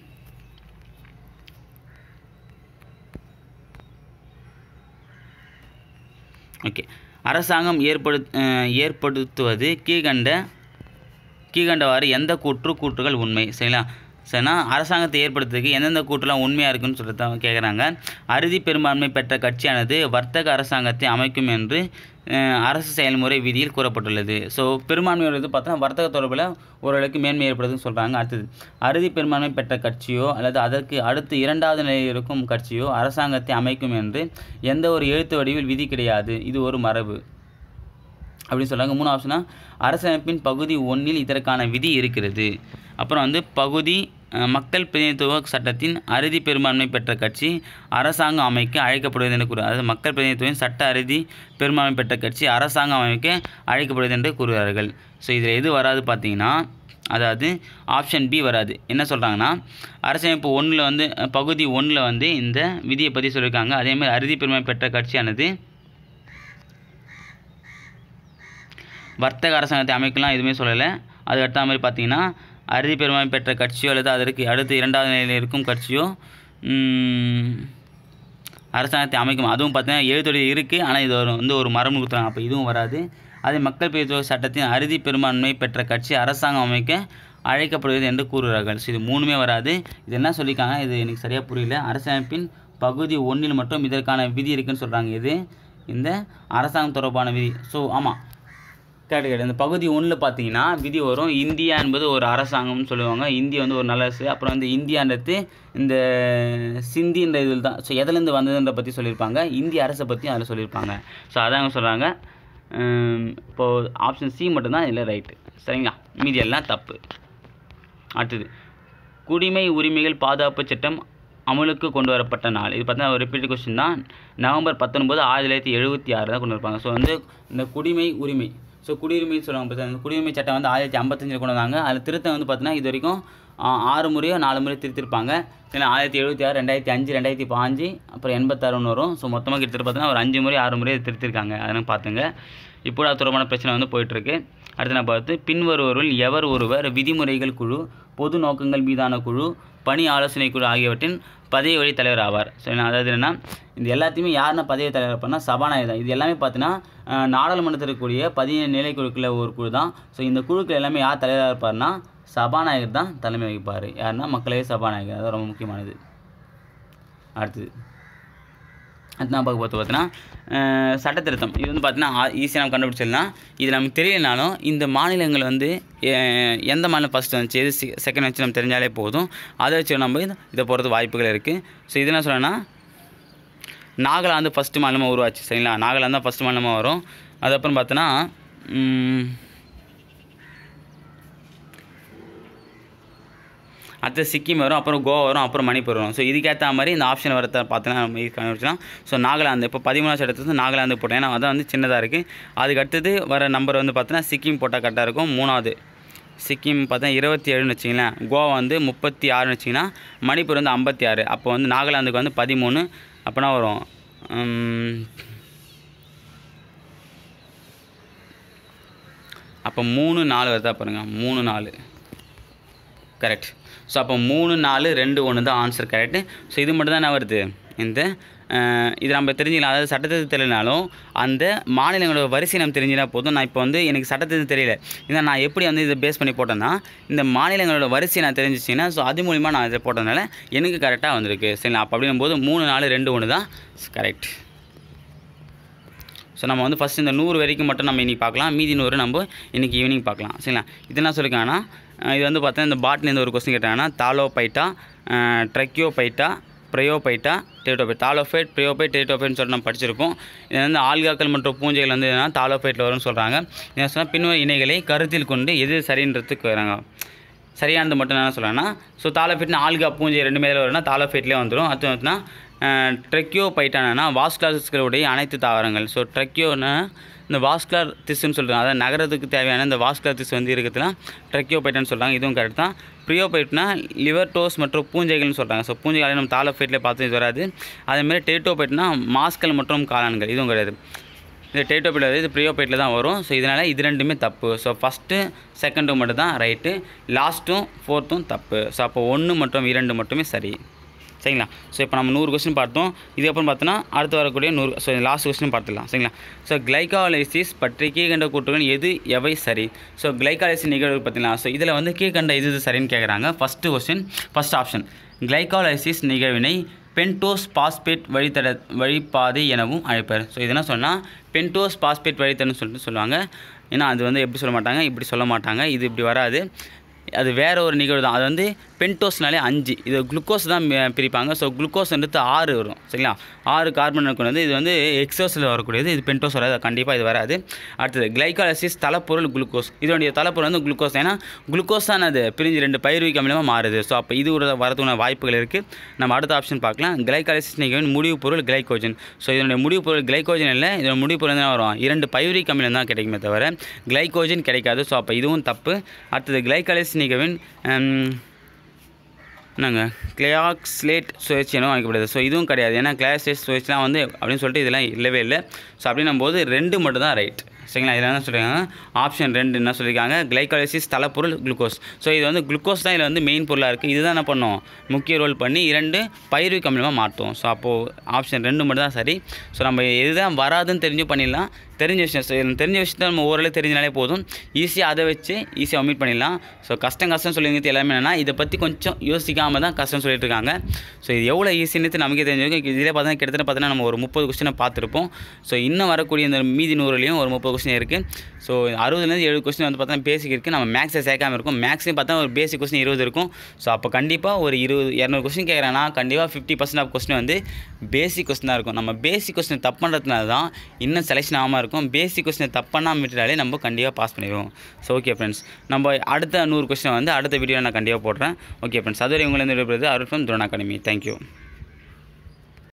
ஓகே அரசாங்கம் ஏற்படு அஹ் ஏற்படுத்துவது கீழ்கண்ட கீழ்கண்டவாறு எந்த கூற்று கூற்றுகள் உண்மை சரிங்களா சரினா அரசாங்கத்தை ஏற்படுத்துறதுக்கு எந்தெந்த கூற்றுலாம் உண்மையாக இருக்குன்னு சொல்லிட்டு தான் கேட்குறாங்க அறுதி பெரும்பான்மை பெற்ற கட்சியானது வர்த்தக அரசாங்கத்தை அமைக்கும் என்று அஹ், அரசு செயல்முறை விதியில் கூறப்பட்டுள்ளது ஸோ பெரும்பான்மையோட இது பார்த்தா வர்த்தக தொடர்பில் ஓரளவுக்கு மேன்மை ஏற்படுதுன்னு சொல்கிறாங்க அடுத்தது அறுதி பெரும்பான்மை பெற்ற கட்சியோ அல்லது அதற்கு அடுத்து இரண்டாவது நிலையில் இருக்கும் கட்சியோ அரசாங்கத்தை அமைக்கும் என்று எந்த ஒரு எழுத்து வடிவில் விதி கிடையாது இது ஒரு மரபு அப்படின்னு சொல்கிறாங்க மூணு ஆப்ஷனா அரசமைப்பின் பகுதி ஒன்றில் இதற்கான விதி இருக்கிறது அப்புறம் வந்து பகுதி அஹ், மக்கள் பிரதிநிதித்துவ சட்டத்தின் அறுதி பெரும்பான்மை பெற்ற கட்சி அரசாங்கம் அமைக்க அழைக்கப்படுவது என்று கூறு அதாவது மக்கள் பிரதிநிதித்துவம் சட்ட அறுதி பெரும்பான்மை பெற்ற கட்சி அரசாங்கம் அமைக்க அழைக்கப்படுவது என்று கூறுகிறார்கள் ஸோ இதில் எது வராது பார்த்தீங்கன்னா அதாவது ஆப்ஷன் பி வராது என்ன சொல்கிறாங்கன்னா அரசமைப்பு ஒன்றில் வந்து அஹ், பகுதி ஒன்றில் வந்து இந்த விதியை பற்றி சொல்லியிருக்காங்க அதே மாதிரி அறுதி பெருமை பெற்ற கட்சியானது வர்த்தக அரசாங்கத்தை அமைக்கலாம் எதுவுமே சொல்லலை அது அடுத்த மாதிரி பார்த்தீங்கன்னா அறுதி பெரும்பான்மை பெற்ற கட்சியோ அல்லது அதற்கு அடுத்து இரண்டாவது நிலையில் இருக்கும் கட்சியோ ம், அரசாங்கத்தை அமைக்கும் அதுவும் பார்த்தீங்கன்னா எழுத்தொடி இருக்குது ஆனால் இது ஒரு வந்து ஒரு மரம் கொடுத்துறாங்க அப்போ இதுவும் வராது அதே மக்கள் பிரதித்துவ சட்டத்தின் அறுதி பெரும்பான்மை பெற்ற கட்சி அரசாங்கம் அமைக்க அழைக்கப்படுவது என்று கூறுகிறார்கள் ஸோ இது மூணுமே வராது இது என்ன சொல்லியிருக்காங்க இது எனக்கு சரியாக புரியல அரசமைப்பின் பகுதி ஒன்றில் மட்டும் இதற்கான விதி இருக்குன்னு சொல்கிறாங்க இது இந்த அரசாங்கம் தொடர்பான விதி ஸோ ஆமாம் கரெக்ட் கரெக்ட் இந்த பகுதி ஒன்றில் பார்த்தீங்கன்னா விதி வரும் இந்தியா என்பது ஒரு அரசாங்கம்னு சொல்லுவாங்க இந்தியா வந்து ஒரு நல்ல அரசு அப்புறம் வந்து இந்தியான்றது இந்த சிந்தின்ற இதில் தான் ஸோ எதுலேருந்து வந்ததுன்ற பற்றி சொல்லியிருப்பாங்க இந்திய அரசை பற்றி அதில் சொல்லியிருப்பாங்க ஸோ அதான் சொல்கிறாங்க இப்போது ஆப்ஷன் சி மட்டும்தான் இதில் ரைட்டு சரிங்களா மீதி எல்லாம் தப்பு அடுத்தது குடிமை உரிமைகள் பாதுகாப்பு சட்டம் அமலுக்கு கொண்டு வரப்பட்ட நாள் இது பார்த்தீங்கன்னா ஒரு ரிப்பீட் கொஸ்டின் தான் நவம்பர் பத்தொன்பது ஆயிரத்தி தொள்ளாயிரத்தி எழுபத்தி ஆறு தான் கொண்டு இருப்பாங்க ஸோ வந்து இந்த குடிமை உரிமை ஸோ குடியுரிமை சொல்லுவாங்க பார்த்தீங்கன்னா இந்த குடியுரிமை சட்டம் வந்து ஆயிரத்தி ஐம்பத்தஞ்சில் கொண்டு வந்தாங்க அதில் திருத்தம் வந்து பார்த்தீங்கன்னா இது வரைக்கும் ஆ, ஆறு முறையோ நாலு முறையோ திருத்திருப்பாங்க ஏன்னா ஆயிரத்தி எழுபத்தி ஆறு ரெண்டாயிரத்தி அஞ்சு ரெண்டாயிரத்தி பாஞ்சு அப்புறம் எண்பத்தாறுன்னு வரும் ஸோ மொத்தமாக கிட்டத்தட்ட பார்த்தீங்கன்னா ஒரு அஞ்சு முறை ஆறு முறை திருத்திருக்காங்க அதனால் பார்த்துங்க இப்போ அது தொடர்பான பிரச்சனை வந்து போயிட்டுருக்கு அடுத்து நான் பார்த்து பின்வருவருள் எவர் ஒருவர் விதிமுறைகள் குழு பொது நோக்கங்கள் மீதான குழு பணி ஆலோசனை குழு ஆகியவற்றின் பதவி வழி தலைவர் ஆவார் ஸோ என்ன அதாவது என்னென்னா இது எல்லாத்தையுமே யாருன்னா பதவி தலைவர் பண்ணால் சபாநாயகர் தான் இது எல்லாமே பார்த்தீங்கன்னா அஹ், நாடாளுமன்றத்தில் இருக்கக்கூடிய பதினேழு நிலை குழுக்களில் ஒரு குழு தான் ஸோ இந்த குழுக்கள் எல்லாமே யார் தலைவராக இருப்பார்னா சபாநாயகர் தான் தலைமை வகிப்பார் யாருன்னா மக்களவை சபாநாயகர் அது ரொம்ப முக்கியமானது அடுத்தது அடுத்து நான் பார்க்க போகிறது பார்த்தீங்கன்னா சட்ட திருத்தம் இது வந்து பார்த்தீங்கன்னா ஈஸியாக நம்ம கண்டுபிடிச்சிடலாம் இது நமக்கு தெரியலனாலும் இந்த மாநிலங்கள் வந்து அஹ், எந்த மாநிலம் ஃபஸ்ட் வந்துச்சு எது செகண்ட் வந்துச்சு நம்ம தெரிஞ்சாலே போதும் அதை வச்சு நம்ம இது- இதை போகிறது வாய்ப்புகள் இருக்குது ஸோ இது என்ன சொல்லணும்னா நாகாலாந்து ஃபஸ்ட்டு மாநிலமாக உருவாச்சு சரிங்களா நாகாலாந்து தான் ஃபஸ்ட்டு மாநிலமாக வரும் அதுக்கப்புறம் பார்த்தோன்னா ம், அடுத்து சிக்கிம் வரும் அப்புறம் கோவா வரும் அப்புறம் மணிப்பூர் வரும் ஸோ இதுக்கேற்ற மாதிரி இந்த ஆப்ஷன் வரத பார்த்தோன்னா நம்ம இது கண்டுபிடிச்சலாம் ஸோ நாகாலாந்து இப்போ பதிமூணாவது இடத்துல நாகாலாந்து போட்டேன் ஏன்னா அதான் வந்து சின்னதாக இருக்குது அதுக்கு அடுத்தது வர நம்பர் வந்து பார்த்தோன்னா சிக்கிம் போட்டால் கரெக்டாக இருக்கும் மூணாவது சிக்கிம் பார்த்தா இருபத்தி ஏழுன்னு வச்சிங்களேன் கோவா வந்து முப்பத்தி ஆறுன்னு வச்சிங்கன்னா மணிப்பூர் வந்து ஐம்பத்தி ஆறு அப்போ வந்து நாகாலாந்துக்கு வந்து பதிமூணு அப்போனா வரும் உம், அப்போ மூணு நாலு வருதா பாருங்கள் மூணு நாலு கரெக்ட் ஸோ அப்போ மூணு நாலு ரெண்டு ஒன்று தான் ஆன்சர் கரெக்டு ஸோ இது மட்டும் தான் என்ன வருது இந்த அஹ், இது நம்ம தெரிஞ்சுக்கலாம் அதாவது சட்டத்தை தெரியலனாலும் அந்த மாநிலங்களோட வரிசை நம்ம தெரிஞ்சினா போதும் நான் இப்போ வந்து எனக்கு சட்டத்தை தெரியல இதை நான் எப்படி வந்து இதை பேஸ் பண்ணி போட்டேன்னா இந்த மாநிலங்களோட வரிசை நான் தெரிஞ்சிச்சிங்கன்னா ஸோ அது மூலிமா நான் இதை போட்டதுனால எனக்கு கரெக்டாக வந்திருக்கு சரிங்களா அப்போ அப்படின்னும் போது மூணு நாலு ரெண்டு ஒன்று தான் கரெக்ட் ஸோ நம்ம வந்து ஃபஸ்ட் இந்த நூறு வரைக்கும் மட்டும் நம்ம இன்றைக்கி பார்க்கலாம் மீதி நூறு நம்ம இன்றைக்கி ஈவினிங் பார்க்கலாம் சரிங்களா இது என்ன சொல்லியிருக்காங்கன்னா அஹ் இது வந்து பார்த்தா இந்த பாட்டிலேருந்து ஒரு கொஸ்டின் கேட்டாங்கன்னா தாலோ பைட்டா ட்ரக்கியோ பைட்டா ப்ரையோபைட்டா டேட்டோபைட் தாலோஃபைட் ப்ரையோபைட் டேட்டோபைட்னு சொல்லிட்டு நம்ம படிச்சிருப்போம் இது வந்து ஆல்காக்கள் மற்றும் பூஞ்சைகள் வந்து என்னன்னா தாலோஃபைட்டில் வரும்னு சொல்கிறாங்க என்ன சொன்னால் பின்வரும் இணைகளை கருத்தில் கொண்டு எது சரின்றதுக்கு வராங்க சரியானது மட்டும் என்ன சொல்கிறேன்னா ஸோ தாலோஃபைட்னா ஆல்கா பூஞ்சை ரெண்டு மேலே வரும்னா தாலோஃபைட்லேயே வந்துடும் அடுத்து வந்துன்னா ட்ரெக்கியோ பைட்டானா வாஸ்குலாரிஸ்களுடைய அனைத்து தாவரங்கள் ஸோ ட்ரெக்கியோனா இந்த வாஸ்குலர் திசுன்னு சொல்கிறாங்க அதாவது நகரத்துக்கு தேவையான இந்த வாஸ்குலர் திசு வந்து இருக்கிறதுலாம் ட்ரெக்கியோ பைட்டான்னு சொல்கிறாங்க இதுவும் கரெக்ட் தான் ப்ரியோபைட்னா லிவர் டோஸ் மற்றும் பூஞ்சைகள்னு சொல்கிறாங்க ஸோ பூஞ்சைகளை நம்ம தாலோஃபைட்லேயே பார்த்து இது வராது அதேமாதிரி டேட்டோபைட்னா மாஸ்கள் மற்றும் காளான்கள் இதுவும் கிடையாது இது டேட்டோபைட் வந்து இது ப்ரியோபைட்டில் தான் வரும் ஸோ இதனால் இது ரெண்டுமே தப்பு ஸோ ஃபஸ்ட்டு செகண்டும் மட்டும் தான் ரைட்டு லாஸ்ட்டும் ஃபோர்த்தும் தப்பு ஸோ அப்போ ஒன்று மற்றும் இரண்டு மட்டுமே சரி சரிங்களா ஸோ இப்போ நம்ம நூறு கொஸ்டின் பார்த்தோம் இதுக்கப்புறம் பார்த்தோன்னா அடுத்து வரக்கூடிய நூறு ஸோ லாஸ்ட் கொஸ்டின் பார்த்துக்கலாம் சரிங்களா ஸோ கிளைகாலைசிஸ் பற்றி கீழ்கண்ட கூற்றுகள் எது எவை சரி ஸோ கிளைகாலைசிஸ் நிகழ்வு பார்த்தீங்களா ஸோ இதில் வந்து கீழ்கண்ட இது இது சரின்னு கேட்குறாங்க first question first option glycolysis நிகழ்வினை பென்டோஸ் பாஸ்பேட் வழித்தட வழிப்பாதை எனவும் அழைப்பர் ஸோ இதெல்லாம் சொன்னால் பென்டோஸ் பாஸ்பேட் வழித்தடன்னு சொல்லிட்டு சொல்லுவாங்க ஏன்னா அது வந்து எப்படி சொல்ல மாட்டாங்க இப்படி சொல்ல மாட்டாங்க இது இப்படி வராது அது வேற ஒரு நிகழ்வு தான் அது வந்து பென்டோஸ்னாலே அஞ்சு இது குளுக்கோஸ் தான் மி- பிரிப்பாங்க ஸோ குளுக்கோஸ்ன்றது ஆறு வரும் சரிங்களா ஆறு கார்பன் இருக்கிறது இது வந்து எக்ஸோஸில் வரக்கூடியது இது பென்டோஸ் வராது கண்டிப்பாக இது வராது அடுத்தது கிளைகாலசிஸ் தலைப்பொருள் குளுக்கோஸ் இதோடைய தலைப்பொருள் வந்து குளுக்கோஸ் ஏன்னா குளுக்கோஸ் தான் அது பிரிஞ்சு ரெண்டு பயிர்விக்க அமிலமாக மாறுது ஸோ அப்போ இது ஒரு வரதுக்கான வாய்ப்புகள் இருக்குது நம்ம அடுத்த ஆப்ஷன் பார்க்கலாம் கிளைகாலிசிஸ் நிகழ்வின் முடிவு பொருள் கிளைகோஜன் ஸோ இதனுடைய முடிவு பொருள் கிளைகோஜன் இல்லை இதோட முடிவு பொருள் என்ன வரும் இரண்டு பயிரிக் அமிலம் தான் கிடைக்குமே தவிர கிளைகோஜன் கிடைக்காது ஸோ அப்போ இதுவும் தப்பு அடுத்தது கிளைகாலிசிஸ் நிகழ்வின் ஹம், என்னங்க கிளியாக்ஸ்லேட் சுழற்சினும் அழைக்கப்படுது ஸோ இதுவும் கிடையாது ஏன்னா கிளாஸ்லேட் சுழற்சிலாம் வந்து அப்படின்னு சொல்லிட்டு இதெல்லாம் இல்லவே இல்லை ஸோ அப்படின்னும் போது ரெண்டு மட்டும் தான் ரைட் சரிங்களா இதில் என்ன சொல்லியிருக்காங்க ஆப்ஷன் ரெண்டு என்ன சொல்லியிருக்காங்க கிளைகாலிசிஸ் தலைப்பொருள் குளுக்கோஸ் ஸோ இது வந்து குளுக்கோஸ் தான் இதில் வந்து மெயின் பொருளாக இருக்குது இதுதான் என்ன பண்ணும் முக்கிய ரோல் பண்ணி இரண்டு பயிர்விக் அமிலமாக மாற்றும் ஸோ அப்போது ஆப்ஷன் ரெண்டு மட்டும் தான் சரி ஸோ நம்ம எதுதான் வராதுன்னு தெரிஞ்சு பண்ணிடலாம் தெரிஞ்ச விஷயம் so எனக்கு தெரிஞ்ச விஷயத்த நம்ம ஓரளவு தெரிஞ்சாலே போதும் ஈஸியாக அதை வச்சு ஈஸியாக ஒமிட் பண்ணிடலாம் ஸோ கஷ்டம் கஷ்டம் சொல்லிங்கிறது எல்லாமே என்னென்னா இதை பற்றி கொஞ்சம் யோசிக்காமல் தான் கஷ்டம் சொல்லிட்டு இருக்காங்க ஸோ இது எவ்வளோ ஈஸின்னு நமக்கே தெரிஞ்சிருக்கும் இதில் பார்த்தா கிட்டத்தட்ட பார்த்தீங்கன்னா நம்ம ஒரு முப்பது கொஸ்டினை பார்த்துருப்போம் ஸோ இன்னும் வரக்கூடிய இந்த மீதி நூறுலையும் ஒரு முப்பது கொஸ்டின் இருக்குது ஸோ அறுபதுலேருந்து எழுபது கொஸ்டின் வந்து பார்த்தா பேசிக் இருக்குது நம்ம மேக்ஸை சேர்க்காம இருக்கும் மேக்ஸையும் பார்த்தா ஒரு பேசிக் கொஸ்டின் இருபது இருக்கும் ஸோ அப்போ கண்டிப்பாக ஒரு இருபது இரநூறு கொஸ்டின் கேட்குறேன்னா கண்டிப்பாக ஃபிஃப்டி பர்சன்ட் ஆஃப் கொஸ்டின் வந்து பேசிக் கொஸ்டினாக இருக்கும் நம்ம பேசிக் கொஸ்டின் தப்பு பண்ணுறதுனால தான் இன்னும் செலெக்ஷன் ஆகாமல் இருக்கும் பேசிக் கொஸ்டினை தப்பு பண்ணாமல் விட்டுட்டாலே நம்ம கண்டிப்பாக பாஸ் பண்ணிடுவோம் ஸோ ஓகே ஃப்ரெண்ட்ஸ் நம்ம அடுத்த நூறு கொஸ்டின் வந்து அடுத்த வீடியோ நான் கண்டிப்பாக போடுறேன் ஓகே ஃப்ரெண்ட்ஸ் அதுவரை உங்களை விடுறது Arul from Dron academy thank you